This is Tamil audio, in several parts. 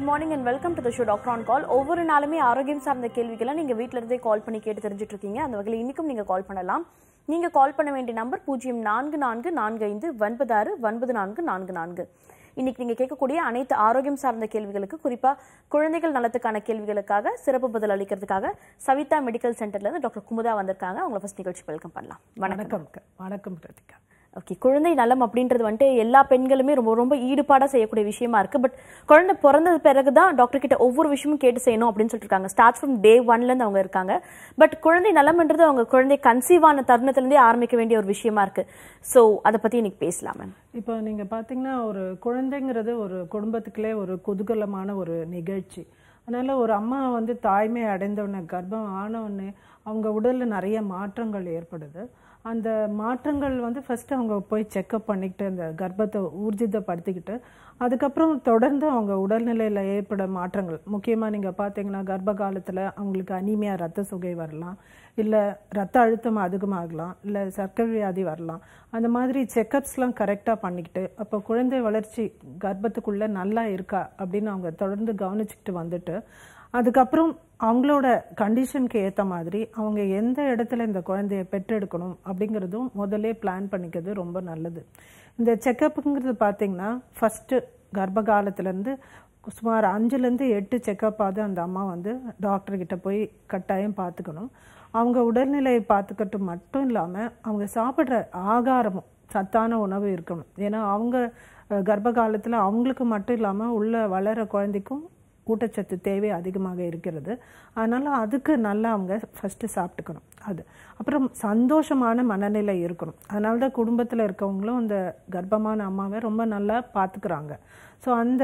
Good morning and welcome to the show doctor on call ஒவ்வொரு நாளுமே ஆரோக்கியம் சார்ந்த கேள்விகளை நீங்கள் வீட்டில இருந்தே கால் பண்ணி கேட்டு தெரிஞ்சுட்டு இருக்கீங்க அந்த வகையில் இன்னைக்கும் நீங்கள் கால் பண்ணலாம் நீங்கள் கால் பண்ண வேண்டிய நம்பர் பூஜ்ஜியம் நான்கு நான்கு நான்கு ஐந்து ஒன்பது ஆறு ஒன்பது நான்கு நான்கு நான்கு இன்னைக்கு நீங்கள் கேட்கக்கூடிய அனைத்து ஆரோக்கியம் சார்ந்த கேள்விகளுக்கு குறிப்பாக குழந்தைகள் நலத்துக்கான கேள்விகளுக்காக சிறப்பு பதில் அளிக்கிறதுக்காக சவிதா மெடிக்கல் சென்டர்ல இருந்து டாக்டர் குமுதா வந்திருக்காங்க அவங்கள ஃபர்ஸ்ட் நிகழ்ச்சி வெல்கம் பண்ணலாம் வணக்கம் வணக்கம் வணக்கம் பிரதிகா ஓகே குழந்தை நலம் அப்படின்றது வந்துட்டு எல்லா பெண்களுமே ரொம்ப ரொம்ப ஈடுபாடா செய்யக்கூடிய விஷயமா இருக்கு பட் குழந்தை பிறந்தது பிறகு தான் டாக்டர் கிட்ட ஒவ்வொரு விஷயமும் கேட்டு செய்யணும் அப்படின்னு சொல்லிட்டு இருக்காங்க ஸ்டார்ட் ஃப்ரம் டே ஒன்ல இருந்து அவங்க இருக்காங்க பட் குழந்தை நலம்ன்றது அவங்க குழந்தை கன்சீவ் ஆன தருணத்துல இருந்தே ஆரம்பிக்க வேண்டிய ஒரு விஷயமா இருக்கு சோ அதை பத்தி இன்னைக்கு பேசலாம் மேம் இப்போ நீங்க பாத்தீங்கன்னா ஒரு குழந்தைங்கிறது ஒரு குடும்பத்துக்குள்ளே ஒரு குதூகலமான ஒரு நிகழ்ச்சி அதனால ஒரு அம்மா வந்து தாய்மை அடைந்தவுடனே கர்ப்பம் ஆனவுடனே அவங்க உடல்ல நிறைய மாற்றங்கள் ஏற்படுது அந்த மாற்றங்கள் வந்து ஃபர்ஸ்ட் அவங்க போய் செக்அப் பண்ணிக்கிட்டு அந்த கர்ப்பத்தை ஊர்ஜிதப்படுத்திக்கிட்டு அதுக்கப்புறம் தொடர்ந்து அவங்க உடல்நிலையில் ஏற்பட மாற்றங்கள் முக்கியமாக நீங்கள் பார்த்தீங்கன்னா கர்ப்ப காலத்தில் அவங்களுக்கு அனீமியா ரத்த சுகை வரலாம் இல்லை ரத்த அழுத்தம் அதிகமாகலாம் இல்லை சர்க்கரை வியாதி வரலாம் அந்த மாதிரி செக்கப்ஸ்லாம் கரெக்டாக பண்ணிக்கிட்டு அப்போ குழந்தை வளர்ச்சி கர்ப்பத்துக்குள்ளே நல்லா இருக்கா அப்படின்னு அவங்க தொடர்ந்து கவனிச்சுக்கிட்டு வந்துட்டு அதுக்கப்புறம் அவங்களோட கண்டிஷனுக்கு ஏற்ற மாதிரி அவங்க எந்த இடத்துல இந்த குழந்தைய பெற்றெடுக்கணும் அப்படிங்கிறதும் முதல்ல பிளான் பண்ணிக்கிறது ரொம்ப நல்லது இந்த செக்கப்புங்கிறது பார்த்தீங்கன்னா ஃபஸ்ட்டு கர்ப்ப காலத்துலேருந்து சுமார் அஞ்சுலேருந்து எட்டு செக்கப்பாவது அந்த அம்மா வந்து டாக்டர் கிட்ட போய் கட்டாயம் பார்த்துக்கணும் அவங்க உடல்நிலையை பார்த்துக்கிட்டு மட்டும் இல்லாமல் அவங்க சாப்பிட்ற ஆகாரமும் சத்தான உணவு இருக்கணும் ஏன்னா அவங்க அஹ், கர்ப்ப காலத்தில் அவங்களுக்கு மட்டும் இல்லாமல் உள்ள வளர குழந்தைக்கும் ஊட்டச்சத்து தேவை அதிகமாக இருக்கிறது அதனால அதுக்கு நல்லா அவங்க ஃபஸ்ட்டு சாப்பிட்டுக்கணும் அது அப்புறம் சந்தோஷமான மனநிலை இருக்கணும் அதனால தான் குடும்பத்தில் இருக்கவங்களும் அந்த கர்ப்பமான அம்மாவை ரொம்ப நல்லா பார்த்துக்கிறாங்க ஸோ அந்த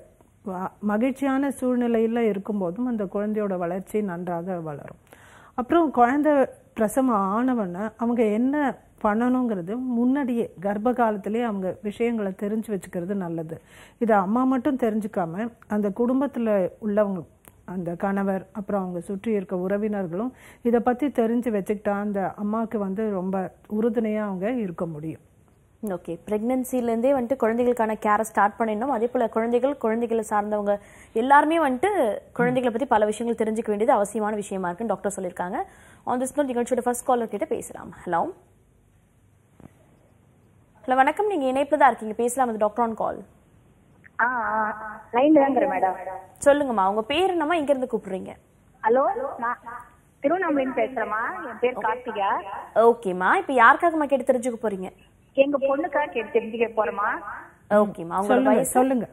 வ- மகிழ்ச்சியான சூழ்நிலையில் இருக்கும்போதும் அந்த குழந்தையோட வளர்ச்சி நன்றாக வளரும் அப்புறம் குழந்தை பிரசவம் ஆனவொன்னே அவங்க என்ன பண்ணணுங்கிறது முன்னாடியே கர்ப்ப காலத்திலேயே அவங்க விஷயங்களை தெரிஞ்சு வச்சுக்கிறது நல்லது இதை அம்மா மட்டும் தெரிஞ்சுக்காம அந்த குடும்பத்தில் உள்ளவங்க அந்த கணவர் அப்புறம் அவங்க சுற்றி இருக்க உறவினர்களும் இதை பற்றி தெரிஞ்சு வச்சுக்கிட்டா அந்த அம்மாவுக்கு வந்து ரொம்ப உறுதுணையாக அவங்க இருக்க முடியும் ஓகே பிரெக்னன்சிலேருந்தே வந்துட்டு குழந்தைகளுக்கான கேரை ஸ்டார்ட் பண்ணிடணும் அதே போல குழந்தைகள் குழந்தைகளை சார்ந்தவங்க எல்லாருமே வந்துட்டு குழந்தைகளை பத்தி பல விஷயங்கள் தெரிஞ்சுக்க வேண்டியது அவசியமான விஷயமா இருக்குன்னு டாக்டர் சொல்லியிருக்காங்க ஆன் திஸ் நோட் நிகழ்ச்சியோட ஃபர்ஸ்ட் காலர் கிட்ட பேசலாம் ஹலோ ஹலோ வணக்கம் நீங்க இணைப்புல தான் இருக்கீங்க பேசலாம் அது டாக்டர் ஆன் கால் ஆ லைன்ல தாங்கிற மேடம் சொல்லுங்கம்மா உங்க பேர் என்னம்மா இங்க இருந்து கூப்பிடுறீங்க ஹலோ நான் திருவண்ணாமலைன்னு பேசுறேம்மா என் பேர் கார்த்திகா ஓகேம்மா இப்போ யாருக்காகம்மா கேட்டு தெரிஞ்சுக்க போறீங்க எங்க பொண்ணுக்காக கேட்டு தெரிஞ்சுக்க போறேம்மா ஓகேம்மா உங்களோட சொல்லுங்க வயசு சொல்லுங்க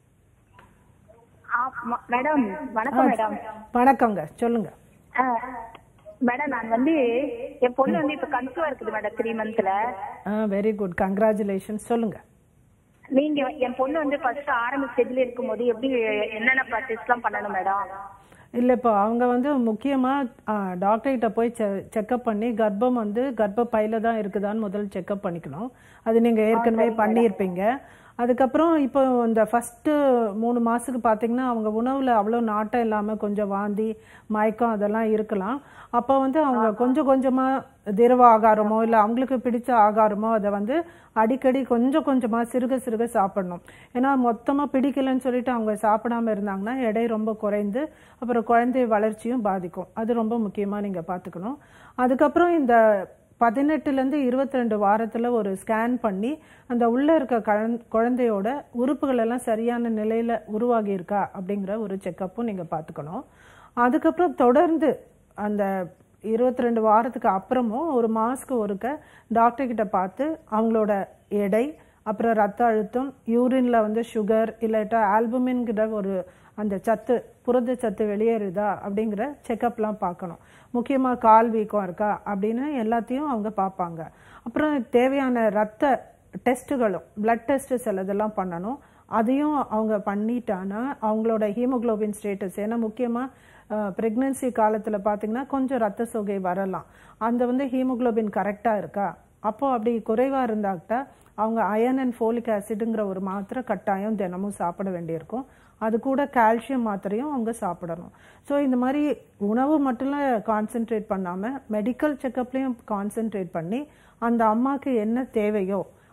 ஆ, ம- மேடம் வணக்கம் மேடம் வணக்கங்க சொல்லுங்க ஆ, மேடம் நான் வந்து என் பொண்ணு வந்து இப்ப கன்சீவா இருக்குது மேடம் த்ரீ மந்த்ல ஆ வெரி குட் கங்க்ராச்சுலேஷன் சொல்லுங்க நீங்க என் பொண்ணு வந்து ஃபர்ஸ்ட் ஆரம்ப ஸ்டேஜ்ல இருக்கும்போது எப்படி என்னென்ன ப்ராக்டிஸ் எல்லாம் பண்ணணும் மேடம் இல்லை இப்போ அவங்க வந்து முக்கியமாக டாக்டர்கிட்ட போய் செ செக்கப் பண்ணி கர்ப்பம் வந்து கர்ப்பப்பையில தான் இருக்குதான்னு முதல்ல செக்கப் பண்ணிக்கணும் அது நீங்கள் ஏற்கனவே பண்ணியிருப்பீங்க அதுக்கப்புறம் இப்போ இந்த ஃபஸ்ட்டு மூணு மாதத்துக்கு பார்த்தீங்கன்னா அவங்க உணவில் அவ்வளோ நாட்டம் இல்லாமல் கொஞ்சம் வாந்தி மயக்கம் அதெல்லாம் இருக்கலாம் அப்போ வந்து அவங்க கொஞ்சம் கொஞ்சமாக திரவ ஆகாரமோ இல்லை அவங்களுக்கு பிடிச்ச ஆகாரமோ அதை வந்து அடிக்கடி கொஞ்சம் கொஞ்சமாக சிறுக சிறுக சாப்பிடணும் ஏன்னா மொத்தமாக பிடிக்கலன்னு சொல்லிட்டு அவங்க சாப்பிடாம இருந்தாங்கன்னா எடை ரொம்ப குறைந்து அப்புறம் குழந்தை வளர்ச்சியும் பாதிக்கும் அது ரொம்ப முக்கியமாக நீங்கள் பார்த்துக்கணும் அதுக்கப்புறம் இந்த பதினெட்டுலேருந்து இருபத்தி ரெண்டு வாரத்தில் ஒரு ஸ்கேன் பண்ணி அந்த உள்ளே இருக்க கழந்- குழந்தையோட உறுப்புகள் எல்லாம் சரியான நிலையில் உருவாகி இருக்கா அப்படிங்கிற ஒரு செக்கப்பும் நீங்கள் பார்த்துக்கணும் அதுக்கப்புறம் தொடர்ந்து அந்த இருபத்தி ரெண்டு வாரத்துக்கு அப்புறமும் ஒரு மாதத்துக்கு ஒருக்க டாக்டர் கிட்ட பார்த்து அவங்களோட எடை அப்புறம் ரத்த அழுத்தம் யூரின்ல வந்து சுகர் இல்லாட்டா ஆல்புமின்கிற ஒரு அந்த சத்து புரத சத்து வெளியேறுதா அப்படிங்கிற செக்கப்லாம் பார்க்கணும் முக்கியமாக கால் வீக்கம் இருக்கா அப்படின்னு எல்லாத்தையும் அவங்க பார்ப்பாங்க அப்புறம் தேவையான ரத்த டெஸ்ட்டுகளும் பிளட் டெஸ்ட் சிலதெல்லாம் பண்ணணும் அதையும் அவங்க பண்ணிட்டானா அவங்களோட ஹீமோகுளோபின் ஸ்டேட்டஸ் ஏன்னா முக்கியமாக ப்ரெக்னென்சி காலத்தில் பார்த்தீங்கன்னா கொஞ்சம் ரத்த சோகை வரலாம் அந்த வந்து ஹீமோகுளோபின் கரெக்டாக இருக்கா அப்போ அப்படி குறைவாக இருந்தாக்கிட்டா அவங்க அயன் அண்ட் ஃபோலிக் ஆசிடுங்கிற ஒரு மாத்திரை கட்டாயம் தினமும் சாப்பிட வேண்டியிருக்கும் அது கூட கால்சியம் மாத்திரையும் அவங்க சாப்பிடணும் ஸோ இந்த மாதிரி உணவு மட்டும் கான்சென்ட்ரேட் பண்ணாமல் மெடிக்கல் செக்கப்லேயும் கான்சென்ட்ரேட் பண்ணி அந்த அம்மாவுக்கு என்ன தேவையோ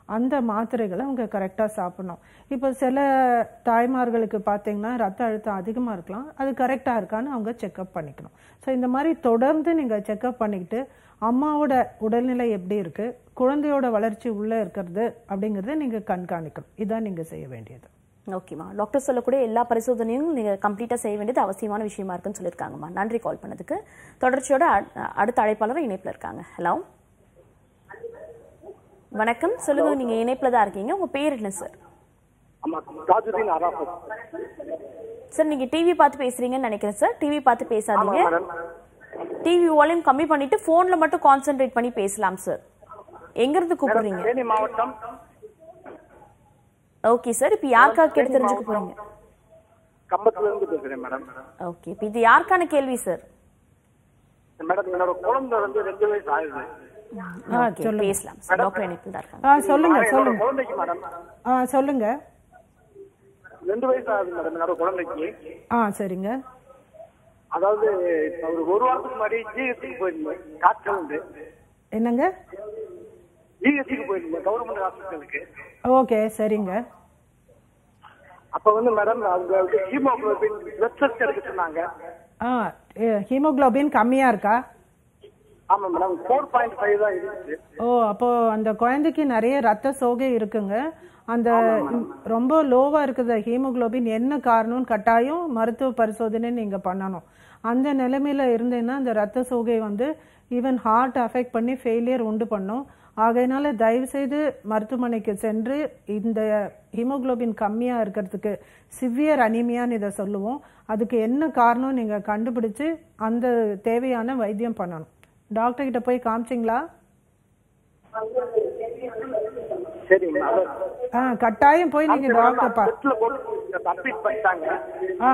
அந்த மாத்திரைகளை அவங்க கரெக்டாக சாப்பிடணும் இப்போ சில தாய்மார்களுக்கு பார்த்தீங்கன்னா ரத்த அழுத்தம் அதிகமாக இருக்கலாம் அது கரெக்டாக இருக்கான்னு அவங்க செக்அப் பண்ணிக்கணும் ஸோ இந்த மாதிரி தொடர்ந்து நீங்கள் செக்அப் பண்ணிக்கிட்டு அம்மாவோட உடல்நிலை எப்படி இருக்குது குழந்தையோட வளர்ச்சி உள்ளே இருக்கிறது அப்படிங்கிறத நீங்கள் கண்காணிக்கணும் இதான் நீங்கள் செய்ய வேண்டியது ஓகேம்மா டாக்டர் சொல்லக்கூடிய எல்லா பரிசோதனையும் நீங்க கம்ப்ளீட்டா செய்ய வேண்டியது அவசியமான விஷயமா இருக்குன்னு சொல்லியிருக்காங்கம்மா நன்றி கால் பண்ணதுக்கு தொடர்ச்சியோட அ- அடுத்த அழைப்பாளர் இணைப்புல இருக்காங்க ஹலோ வணக்கம் சொல்லுங்க நீங்க இணைப்புல தான் இருக்கீங்க உங்க பேர் என்ன சார் ஆமா தாஜுதீன் அராஃபத் சார் நீங்க டிவி பார்த்து பேசுறீங்கன்னு நினைக்கிறேன் சார் டிவி பார்த்து பேசாதீங்க மேடம் டிவி வால்யூம் கம்மி பண்ணிட்டு போன்ல மட்டும் கான்சென்ட்ரேட் பண்ணி பேசலாம் சார் எங்க இருந்து கூப்பிடுறீங்க தேனி மாவட்டம் ஓகே சார் இப்போ யாருக்காக கேட்டு தெரிஞ்சுக்க போறீங்க கம்பத்துல இருந்து பேசுறேன் மேடம் ஓகே இப்போ இது யாருக்கான கேள்வி சார் மேடம் என்னோட குழந்தை வந்து ரெண்டு வயசு ஆகுது ஆ ஓகே சொல்லுங்க பேசலாம் சார் டாக்டர் இணைப்பில் தான் இருக்காங்க ஆ சொல்லுங்க என்னோட சொல்லுங்க குழந்தைக்கு மேடம் ஆ சொல்லுங்க ரெண்டு வயசு ஆகுது மேடம் என்னோட குழந்தைக்கு ஆ சரிங்க அதாவது இப்ப ஒரு ஒரு வாரத்துக்கு முன்னாடி ஜிஎஸ்டிக்கு போயிருந்தேன் காய்ச்சல் வந்து என்னங்க ஜிஎஸ்டிக்கு போயிருந்தேன் கவர்மெண்ட் ஹாஸ்பிட்டலுக்கு ஓகே சரிங்க அப்ப வந்து மேடம் அவங்க வந்து ஹீமோகுளோபின் பிளட் டெஸ்ட் எடுக்க சொன்னாங்க ஆ ஹீமோகுளோபின் கம்மியாக இருக்கா ஆமா மேடம் ஃபோர் பாயிண்ட் ஃபைவ் தான் இருந்துச்சு ஓ அப்போ அந்த குழந்தைக்கு நிறைய ரத்த சோகை இருக்குங்க அந்த ரொம்ப லோவா இருக்குது ஹீமோகுளோபின் என்ன காரணம்னு கட்டாயம் மருத்துவ பரிசோதனை நீங்க பண்ணணும் அந்த நிலைமையில இருந்தேன்னா அந்த ரத்த சோகை வந்து ஈவன் ஹார்ட் அஃபெக்ட் பண்ணி ஃபெயிலியர் உண்டு பண்ணும் ஆகையினால தயவு செய்து மருத்துவமனைக்கு சென்று இந்த ஹீமோகுளோபின் கம்மியா இருக்கிறதுக்கு சிவியர் அனிமியான்னு இதை சொல்லுவோம் அதுக்கு என்ன காரணம் நீங்க கண்டுபிடிச்சு அந்த தேவையான வைத்தியம் பண்ணணும் டாக்டர் கிட்ட போய் காமிச்சிங்களா சரி மேடம் ஆ கட்டாயம் போய் நீங்க டாக்டர் பா டெஸ்ட்ல போட்டு அட்மிட் பண்ணிட்டாங்க ஆ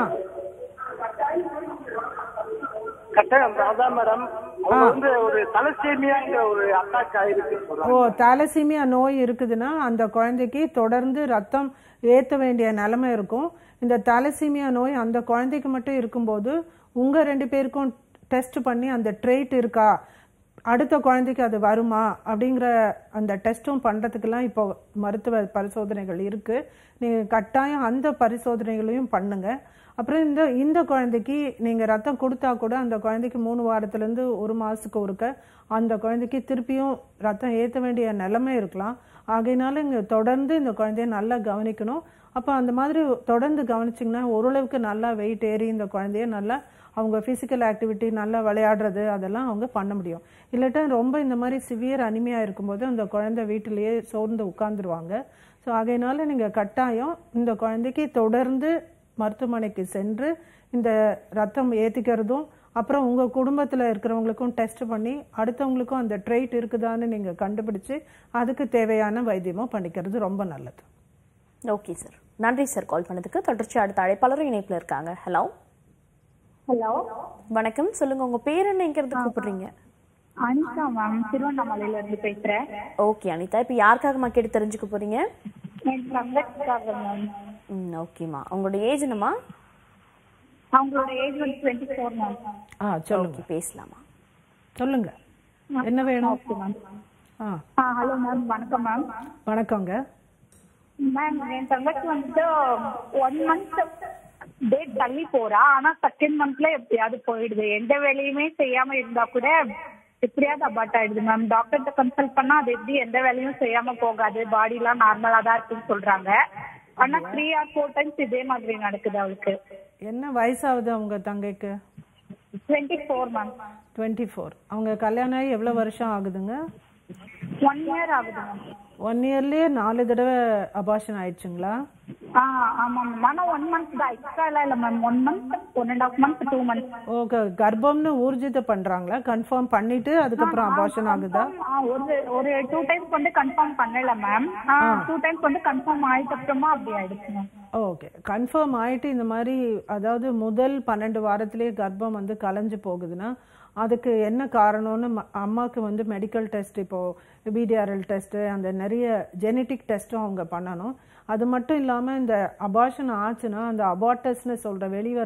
கட்டாயம் அதான் மேடம் அவங்க வந்து ஒரு தலசேமியாங்கிற ஒரு அட்டாக் ஆயிருக்குன்னு சொல்றாங்க ஓ தாலசீமியா நோய் இருக்குதுன்னா அந்த குழந்தைக்கு தொடர்ந்து ரத்தம் ஏற்ற வேண்டிய நிலைமை இருக்கும் இந்த தாலசீமியா நோய் அந்த குழந்தைக்கு மட்டும் இருக்கும்போது உங்க ரெண்டு பேருக்கும் டெஸ்ட் பண்ணி அந்த ட்ரேட் இருக்கா அடுத்த குழந்தைக்கு அது வருமா அப்படிங்கிற அந்த டெஸ்ட்டும் பண்றதுக்கெல்லாம் இப்போ மருத்துவ பரிசோதனைகள் இருக்கு நீங்க கட்டாயம் அந்த பரிசோதனைகளையும் பண்ணுங்க அப்புறம் இந்த இந்த குழந்தைக்கு நீங்க ரத்தம் கொடுத்தா கூட அந்த குழந்தைக்கு மூணு வாரத்துல இருந்து ஒரு மாசத்துக்கு ஒருக்க அந்த குழந்தைக்கு திருப்பியும் ரத்தம் ஏற்ற வேண்டிய நிலைமை இருக்கலாம் ஆகையினால இங்க தொடர்ந்து இந்த குழந்தைய நல்லா கவனிக்கணும் அப்போ அந்த மாதிரி தொடர்ந்து கவனிச்சிங்கன்னா ஓரளவுக்கு நல்லா வெயிட் ஏறி இந்த குழந்தைய நல்லா அவங்க ஃபிசிக்கல் ஆக்டிவிட்டி நல்லா விளையாடுறது அதெல்லாம் அவங்க பண்ண முடியும் இல்லாட்டா ரொம்ப இந்த மாதிரி சிவியர் அனிமையா இருக்கும்போது அந்த குழந்தை வீட்டிலேயே சோர்ந்து உட்கார்ந்துருவாங்க ஸோ ஆகையினால நீங்கள் கட்டாயம் இந்த குழந்தைக்கு தொடர்ந்து மருத்துவமனைக்கு சென்று இந்த ரத்தம் ஏற்றிக்கிறதும் அப்புறம் உங்கள் குடும்பத்தில் இருக்கிறவங்களுக்கும் டெஸ்ட் பண்ணி அடுத்தவங்களுக்கும் அந்த ட்ரெயிட் இருக்குதான்னு நீங்கள் கண்டுபிடிச்சு அதுக்கு தேவையான வைத்தியமும் பண்ணிக்கிறது ரொம்ப நல்லது ஓகே சார் நன்றி சார் கால் பண்ணதுக்கு தொடர்ச்சி அடுத்த அழைப்பாளரும் இணைப்புல இருக்காங்க ஹலோ ஹலோ வணக்கம் சொல்லுங்க உங்க பேர் என்ன எங்க இருந்து கூப்பிடுறீங்க அனிதா மேம் திருவண்ணாமலையில இருந்து பேசுறேன் ஓகே அனிதா இப்போ யாருக்காகம்மா கேட்டு தெரிஞ்சுக்க போறீங்க என் தங்கச்சிக்காக மேம் ம் ஓகேம்மா உங்களோட ஏஜ் என்னம்மா அவங்களோட ஏஜ் வந்து டுவெண்ட்டி ஃபோர் மேம் ஆ சொல்லுங்க ஓகே பேசலாமா சொல்லுங்க என்ன வேணும் okay ma'am ah ah hello ma'am வணக்கம் மேம் வணக்கங்க மேம் என் தங்கச்சி வந்துட்டு ஒன் மந்த் டேட் தள்ளி போறா ஆனா செகண்ட் மந்த்ல எப்படியாவது போயிடுது எந்த வேலையுமே செய்யாம இருந்தா கூட எப்படியாவது அபார்ட் ஆயிடுது மேம் டாக்டர்கிட்ட கன்சல்ட் பண்ணா அது எப்படி எந்த வேலையும் செய்யாம போகாது பாடி எல்லாம் நார்மலா தான் இருக்குன்னு சொல்றாங்க ஆனா த்ரீ ஆர் ஃபோர் டைம்ஸ் இதே மாதிரி நடக்குது அவளுக்கு என்ன வயசாகுது உங்க தங்கைக்கு twenty four ma'am twenty four அவங்க கல்யாணம் ஆகி எவ்வளோ வருஷம் ஆகுதுங்க ஒன் இயர் ஆகுது மேம் ஒன் இயர்லயே நாலு தடவை அபாஷன் ஆயிடுச்சுங்களா ஆ ஆமா மேம் ஆனா ஒன் மந்த் தான் எக்ஸ்ட்ரா எல்லாம் இல்ல ma'am one month one and half month two months okay கர்ப்பம்னு ஊர்ஜிதம் பண்றாங்களா கன்ஃபார்ம் பண்ணிட்டு அதுக்கப்புறம் அபாஷன் ஆகுதா ஒரு ஒரு டூ டைம்ஸ் வந்து கன்ஃபார்ம் பண்ணல மேம் டூ டைம்ஸ் வந்து கன்ஃபார்ம் ஆயிட்ட அப்புறமா அப்படி ஆயிடுச்சு மேம் ஓகே கன்ஃபார்ம் ஆயிட்டு இந்த மாதிரி அதாவது முதல் பன்னெண்டு வாரத்திலேயே கர்ப்பம் வந்து கலைஞ்சு போகுதுன்னா அதுக்கு என்ன காரணம்னு ம- அம்மாவுக்கு வந்து மெடிக்கல் டெஸ்ட் இப்போ பிடிஆர்எல் டெஸ்ட் அந்த நிறைய ஜெனட்டிக் டெஸ்ட்டும் அவங்க பண்ணணும் அது மட்டும் இல்லாமல் இந்த அபாஷன் ஆச்சுன்னா அந்த அபார்டஸ்னு சொல்ற வெளிவர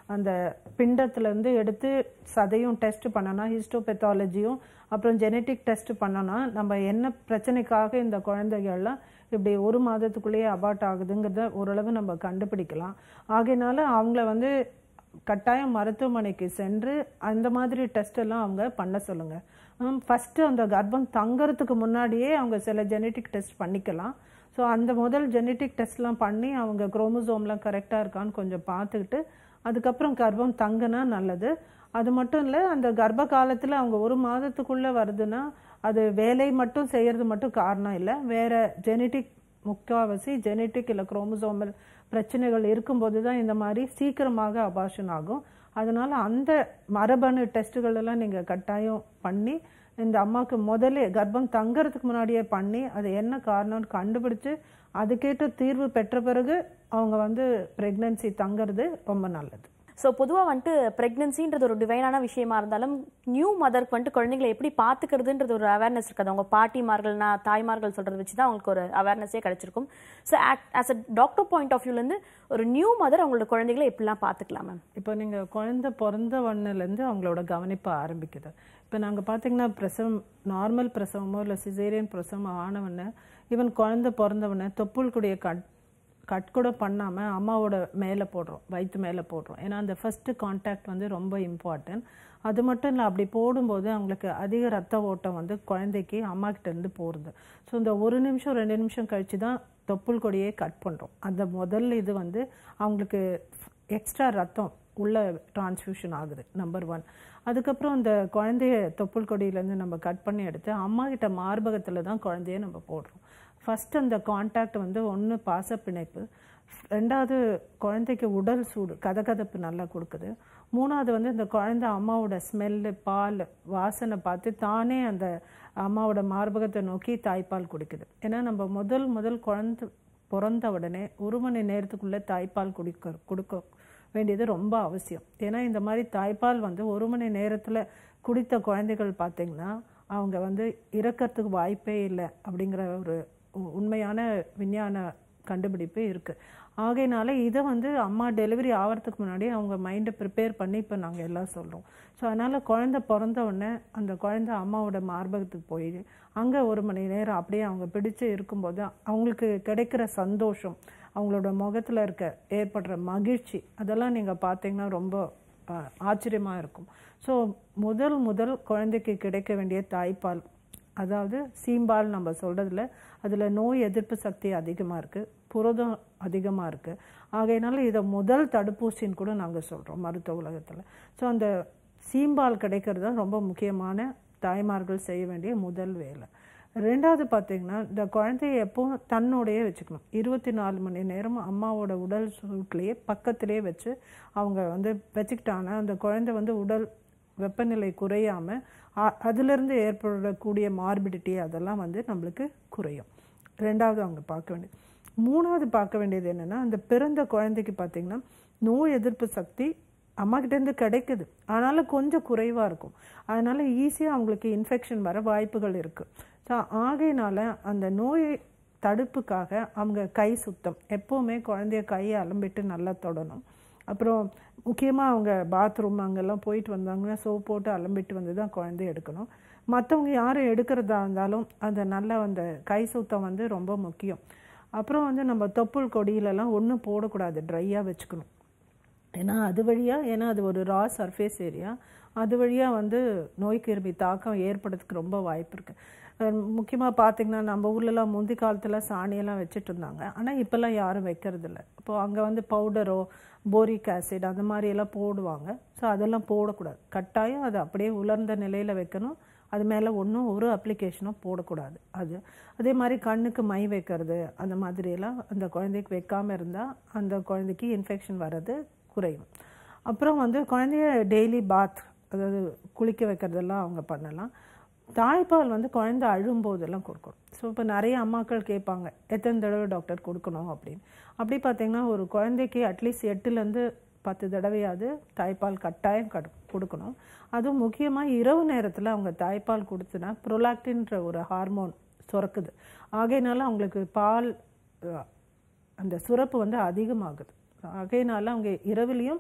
அந்த பிண்டத்துலேருந்து எடுத்து சதையும் டெஸ்ட் பண்ணனா ஹிஸ்டோபெத்தாலஜியும் அப்புறம் ஜெனட்டிக் டெஸ்ட் பண்ணனா நம்ம என்ன பிரச்சனைக்காக இந்த குழந்தைகள்லாம் இப்படி ஒரு மாதத்துக்குள்ளேயே அபார்ட் ஆகுதுங்கிறத ஓரளவு நம்ம கண்டுபிடிக்கலாம் ஆகையினால அவங்கள வந்து கட்டாயம் மருத்துவமனைக்கு சென்று அந்த மாதிரி டெஸ்ட் எல்லாம் அவங்க பண்ண சொல்லுங்க ஃபஸ்ட்டு அந்த கர்ப்பம் தங்கறதுக்கு முன்னாடியே அவங்க சில ஜெனட்டிக் டெஸ்ட் பண்ணிக்கலாம் ஸோ அந்த முதல் ஜெனட்டிக் டெஸ்ட்லாம் பண்ணி அவங்க குரோமோசோம்லாம் கரெக்டாக இருக்கான்னு கொஞ்சம் பார்த்துக்கிட்டு அதுக்கப்புறம் கர்ப்பம் தங்குனா நல்லது அது மட்டும் இல்லை அந்த கர்ப்ப காலத்தில் அவங்க ஒரு மாதத்துக்குள்ளே வருதுன்னா அது வேலை மட்டும் செய்யறது மட்டும் காரணம் இல்லை வேற ஜெனட்டிக் முக்காவாசி ஜெனட்டிக் இல்லை குரோமோசோமல் பிரச்சனைகள் இருக்கும்போது தான் இந்த மாதிரி சீக்கிரமாக அபாஷன் ஆகும் அதனால அந்த மரபணு டெஸ்ட்டுகள் எல்லாம் நீங்கள் கட்டாயம் பண்ணி இந்த அம்மாவுக்கு முதல்ல கர்ப்பம் தங்கறதுக்கு முன்னாடியே பண்ணி அது என்ன காரணம்னு கண்டுபிடிச்சு அதுக்கேற்ற தீர்வு பெற்ற பிறகு அவங்க வந்து ப்ரெக்னன்சி தங்கறது ரொம்ப நல்லது ஸோ பொதுவாக வந்துட்டு ப்ரெக்னன்சின்றது ஒரு டிவைனான விஷயமா இருந்தாலும் நியூ மதருக்கு வந்துட்டு குழந்தைங்களை எப்படி பார்த்துக்கிறதுன்றது ஒரு அவேர்னஸ் இருக்காது அவங்க பாட்டிமார்கள்னா தாய்மார்கள் சொல்கிறத வச்சு தான் அவங்களுக்கு ஒரு அவேர்னஸே கிடைச்சிருக்கும் so as a doctor point of வியூலேருந்து ஒரு நியூ மதர் அவங்களோட குழந்தைகளை எப்படிலாம் பார்த்துக்கலாம் மேம் இப்போ நீங்கள் குழந்தை பிறந்த ஒன்றுலேருந்து அவங்களோட கவனிப்பு ஆரம்பிக்குது இப்போ நாங்கள் பார்த்தீங்கன்னா பிரசவம் நார்மல் பிரசவமோ இல்லை சிசேரியன் பிரசவமோ ஆனவொன்னே ஈவன் குழந்தை பிறந்தவொடனே தொப்புள்குடிய கட் கட் கூட பண்ணாமல் அம்மாவோட மேலே போடுறோம் வயிற்று மேலே போடுறோம் ஏன்னா அந்த ஃபஸ்ட்டு காண்டாக்ட் வந்து ரொம்ப இம்பார்ட்டன்ட் அது மட்டும் இல்லை அப்படி போடும்போது அவங்களுக்கு அதிக ரத்த ஓட்டம் வந்து குழந்தைக்கு அம்மா கிட்ட இருந்து போகிறது ஸோ இந்த ஒரு நிமிஷம் ரெண்டு நிமிஷம் கழிச்சு தான் தொப்புள் கொடியே கட் பண்ணுறோம் அந்த முதல் இது வந்து அவங்களுக்கு எக்ஸ்ட்ரா ரத்தம் உள்ள டிரான்ஸ்ஃபியூஷன் ஆகுது நம்பர் ஒன் அதுக்கப்புறம் அந்த குழந்தைய தொப்புள் கொடியிலேருந்து நம்ம கட் பண்ணி எடுத்து அம்மா கிட்ட மார்பகத்தில் தான் குழந்தைய நம்ம போடுறோம் ஃபஸ்ட் அந்த காண்டாக்ட் வந்து ஒன்று பாச பிணைப்பு ரெண்டாவது குழந்தைக்கு உடல் சூடு கதகதப்பு நல்லா கொடுக்குது மூணாவது வந்து இந்த குழந்தை அம்மாவோட ஸ்மெல்லு பால் வாசனை பார்த்து தானே அந்த அம்மாவோட மார்பகத்தை நோக்கி தாய்ப்பால் குடிக்குது ஏன்னா நம்ம முதல் முதல் குழந்தை பிறந்த உடனே ஒரு மணி நேரத்துக்குள்ளே தாய்ப்பால் குடிக்க கொடுக்க வேண்டியது ரொம்ப அவசியம் ஏன்னா இந்த மாதிரி தாய்ப்பால் வந்து ஒரு மணி நேரத்தில் குடித்த குழந்தைகள் பார்த்தீங்கன்னா அவங்க வந்து இறக்கறதுக்கு வாய்ப்பே இல்லை அப்படிங்கிற ஒரு உ- உண்மையான விஞ்ஞான கண்டுபிடிப்பு இருக்குது ஆகையினால இதை வந்து அம்மா டெலிவரி ஆகிறதுக்கு முன்னாடி அவங்க மைண்டை ப்ரிப்பேர் பண்ணி இப்போ நாங்கள் எல்லாம் சொல்கிறோம் ஸோ அதனால் குழந்தை பிறந்த உடனே அந்த குழந்தை அம்மாவோட மார்பகத்துக்கு போய் அங்கே ஒரு மணி நேரம் அப்படியே அவங்க பிடிச்சு இருக்கும்போது அவங்களுக்கு கிடைக்கிற சந்தோஷம் அவங்களோட முகத்தில் இருக்க ஏற்படுற மகிழ்ச்சி அதெல்லாம் நீங்கள் பார்த்தீங்கன்னா ரொம்ப ஆஹ், ஆச்சரியமா இருக்கும் ஸோ முதல் முதல் குழந்தைக்கு கிடைக்க வேண்டிய தாய்ப்பால் அதாவது சீம்பால் நம்ம சொல்றதுல அதில் நோய் எதிர்ப்பு சக்தி அதிகமாக இருக்குது புரதம் அதிகமாக இருக்குது ஆகையினால இதை முதல் தடுப்பூசின்னு கூட நாங்கள் சொல்கிறோம் மருத்துவ உலகத்தில் ஸோ அந்த சீம்பால் கிடைக்கிறது தான் ரொம்ப முக்கியமான தாய்மார்கள் செய்ய வேண்டிய முதல் வேலை ரெண்டாவது பார்த்தீங்கன்னா இந்த குழந்தைய எப்பவும் தன்னோடையே வச்சுக்கணும் இருபத்தி நாலு மணி நேரம் அம்மாவோட உடல் சூட்லேயே பக்கத்திலே வச்சு அவங்க வந்து வச்சுக்கிட்டாங்கன்னா அந்த குழந்தை வந்து உடல் வெப்பநிலை குறையாம அ- அதிலிருந்து ஏற்படக்கூடிய மார்பிடிட்டி அதெல்லாம் வந்து நம்மளுக்கு குறையும் ரெண்டாவது அவங்க பார்க்க வேண்டியது மூணாவது பார்க்க வேண்டியது என்னன்னா அந்த பிறந்த குழந்தைக்கு பார்த்தீங்கன்னா நோய் எதிர்ப்பு சக்தி அம்மா கிட்ட இருந்து கிடைக்குது ஆனாலும் கொஞ்சம் குறைவா இருக்கும் அதனால ஈஸியா அவங்களுக்கு இன்ஃபெக்ஷன் வர வாய்ப்புகள் இருக்கு ஸோ ஆகையினால அந்த நோயை தடுப்புக்காக அவங்க கை சுத்தம் எப்போவுமே குழந்தைய கையை அலம்பிட்டு நல்லா தொடணும் அப்புறம் முக்கியமாக அவங்க பாத்ரூம் அங்கெல்லாம் போயிட்டு வந்தாங்கன்னா சோப் போட்டு அலம்பிட்டு வந்து தான் குழந்தைய எடுக்கணும் மற்றவங்க யாரும் எடுக்கிறதா இருந்தாலும் அந்த நல்ல அந்த கை சுத்தம் வந்து ரொம்ப முக்கியம் அப்புறம் வந்து நம்ம தொப்புள் கொடியிலலாம் ஒன்றும் போடக்கூடாது ட்ரையாக வச்சுக்கணும் ஏன்னா அது வழியாக ஏன்னா அது ஒரு ரா சர்ஃபேஸ் ஏரியா அது வழியாக வந்து நோய் கிருமி தாக்கம் ஏற்படுறதுக்கு ரொம்ப வாய்ப்பு இருக்குது முக்கியமாக பார்த்தீங்கன்னா நம்ம ஊர்லலாம் முந்தி காலத்துல சாணியெல்லாம் வச்சுட்டு இருந்தாங்க ஆனால் இப்போல்லாம் யாரும் வைக்கிறது இல்லை இப்போ அங்கே வந்து பவுடரோ போரிக் ஆசிட் அந்த மாதிரி எல்லாம் போடுவாங்க ஸோ அதெல்லாம் போடக்கூடாது கட்டாயம் அது அப்படியே உலர்ந்த நிலையில் வைக்கணும் அது மேலே ஒன்றும் ஒரு அப்ளிகேஷனும் போடக்கூடாது அது அதே மாதிரி கண்ணுக்கு மை வைக்கிறது அந்த மாதிரியெல்லாம் அந்த குழந்தைக்கு வைக்காமல் இருந்தால் அந்த குழந்தைக்கு இன்ஃபெக்ஷன் வர்றது குறையும் அப்புறம் வந்து குழந்தைய டெய்லி பாத் அதாவது குளிக்க வைக்கிறதெல்லாம் அவங்க பண்ணலாம் தாய்ப்பால் வந்து குழந்தை அழும்போதெல்லாம் கொடுக்கணும் ஸோ இப்போ நிறைய அம்மாக்கள் கேட்பாங்க எத்தனை தடவை டாக்டர் கொடுக்கணும் அப்படின்னு அப்படி பார்த்தீங்கன்னா ஒரு குழந்தைக்கு அட்லீஸ்ட் எட்டுலேருந்து பத்து தடவையாவது தாய்ப்பால் கட்டாயம் கடு கொடுக்கணும் அதுவும் முக்கியமாக இரவு நேரத்தில் அவங்க தாய்ப்பால் கொடுத்துனா ப்ரொலாக்டின்ற ஒரு ஹார்மோன் சுரக்குது ஆகையினால அவங்களுக்கு பால் அஹ், அந்த சுரப்பு வந்து அதிகமாகுது ஆகையினால அவங்க இரவுலையும்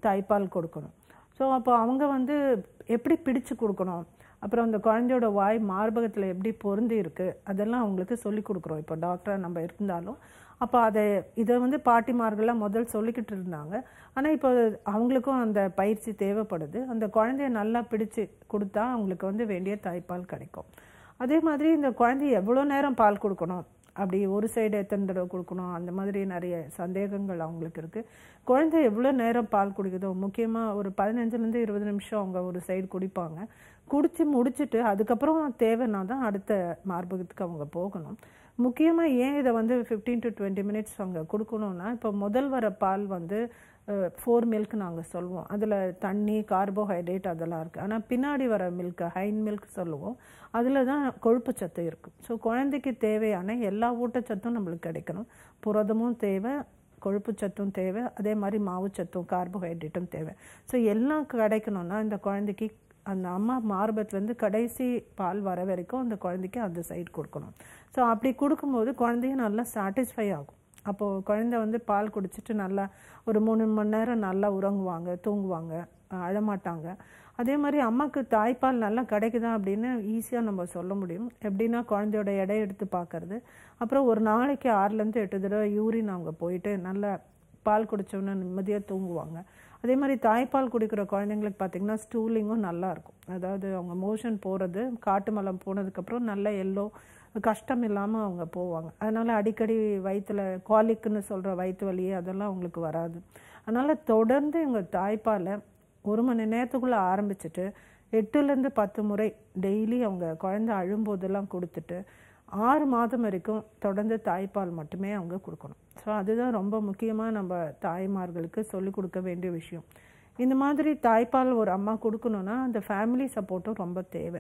தாய்ப்பால் கொடுக்கணும் ஸோ அப்போ அவங்க வந்து எப்படி பிடிச்சு கொடுக்கணும் அப்புறம் அந்த குழந்தையோட வாய் மார்பகத்தில் எப்படி பொருந்தி இருக்கு அதெல்லாம் அவங்களுக்கு சொல்லி கொடுக்குறோம் இப்போ டாக்டர் நம்ம இருந்தாலும் அப்போ அதை இதை வந்து பாட்டிமார்கள்லாம் முதல் சொல்லிக்கிட்டு இருந்தாங்க ஆனால் இப்போ அவங்களுக்கும் அந்த பயிற்சி தேவைப்படுது அந்த குழந்தைய நல்லா பிடிச்சு கொடுத்தா அவங்களுக்கு வந்து வேண்டிய தாய்ப்பால் கிடைக்கும் அதே மாதிரி இந்த குழந்தை எவ்வளோ நேரம் பால் கொடுக்கணும் அப்படி ஒரு சைடு எத்தனை தடவை கொடுக்கணும் அந்த மாதிரி நிறைய சந்தேகங்கள் அவங்களுக்கு இருக்குது குழந்தை எவ்வளோ நேரம் பால் குடிக்குதோ முக்கியமாக ஒரு பதினஞ்சுலேருந்து இருபது நிமிஷம் அவங்க ஒரு சைடு குடிப்பாங்க குடிச்சு முடிச்சுட்டு அதுக்கப்புறம் தேவைன்னா தான் அடுத்த மார்பகத்துக்கு அவங்க போகணும் முக்கியமாக ஏன் இதை வந்து ஃபிஃப்டீன் டு டுவெண்ட்டி மினிட்ஸ் அவங்க கொடுக்கணும்னா இப்போ முதல் வர பால் வந்து ஃபோர் மில்க் நாங்கள் சொல்லுவோம் அதில் தண்ணி கார்போஹைட்ரேட் அதெல்லாம் இருக்குது ஆனால் பின்னாடி வர மில்க் ஹைன் மில்க் சொல்லுவோம் அதில் தான் கொழுப்பு சத்து இருக்குது ஸோ குழந்தைக்கு தேவையான எல்லா ஊட்டச்சத்தும் நம்மளுக்கு கிடைக்கணும் புரதமும் தேவை கொழுப்பு சத்தும் தேவை அதே மாதிரி மாவுச்சத்தும் கார்போஹைட்ரேட்டும் தேவை ஸோ எல்லாம் கிடைக்கணும்னா இந்த குழந்தைக்கு அந்த அம்மா மார்பத்துலேருந்து கடைசி பால் வர வரைக்கும் அந்த குழந்தைக்கு அந்த சைடு கொடுக்கணும் ஸோ அப்படி கொடுக்கும்போது குழந்தையும் நல்லா சாட்டிஸ்ஃபை ஆகும் அப்போது குழந்தை வந்து பால் குடிச்சிட்டு நல்லா ஒரு மூணு மணி நேரம் நல்லா உறங்குவாங்க தூங்குவாங்க அஹ் அழமாட்டாங்க அதே மாதிரி அம்மாவுக்கு தாய்ப்பால் நல்லா கிடைக்குதா அப்படின்னு ஈஸியாக நம்ம சொல்ல முடியும் எப்படின்னா குழந்தையோட எடை எடுத்து பார்க்கறது அப்புறம் ஒரு நாளைக்கு ஆறுலேருந்து எட்டு தடவை யூரின் அவங்க போயிட்டு நல்லா பால் குடிச்சோன்னே நிம்மதியாக தூங்குவாங்க அதே மாதிரி தாய்ப்பால் குடிக்கிற குழந்தைங்களுக்கு பார்த்தீங்கன்னா ஸ்டூலிங்கும் நல்லா இருக்கும் அதாவது அவங்க மோஷன் போகிறது காட்டு மலம் போனதுக்கப்புறம் நல்ல எல்லோ கஷ்டம் இல்லாமல் அவங்க போவாங்க அதனால் அடிக்கடி வயிற்றுல காலிக்குன்னு சொல்கிற வயிற்று வலி அதெல்லாம் அவங்களுக்கு வராது அதனால் தொடர்ந்து எங்கள் தாய்ப்பாலை ஒரு மணி நேரத்துக்குள்ளே ஆரம்பிச்சுட்டு எட்டுலேருந்து பத்து முறை டெய்லி அவங்க குழந்தை அழும்போதெல்லாம் கொடுத்துட்டு ஆறு மாதம் வரைக்கும் தொடர்ந்து தாய்ப்பால் மட்டுமே அவங்க கொடுக்கணும் ஸோ அதுதான் ரொம்ப முக்கியமாக நம்ம தாய்மார்களுக்கு சொல்லிக் கொடுக்க வேண்டிய விஷயம் இந்த மாதிரி தாய்ப்பால் ஒரு அம்மா கொடுக்கணுன்னா அந்த ஃபேமிலி சப்போர்ட்டும் ரொம்ப தேவை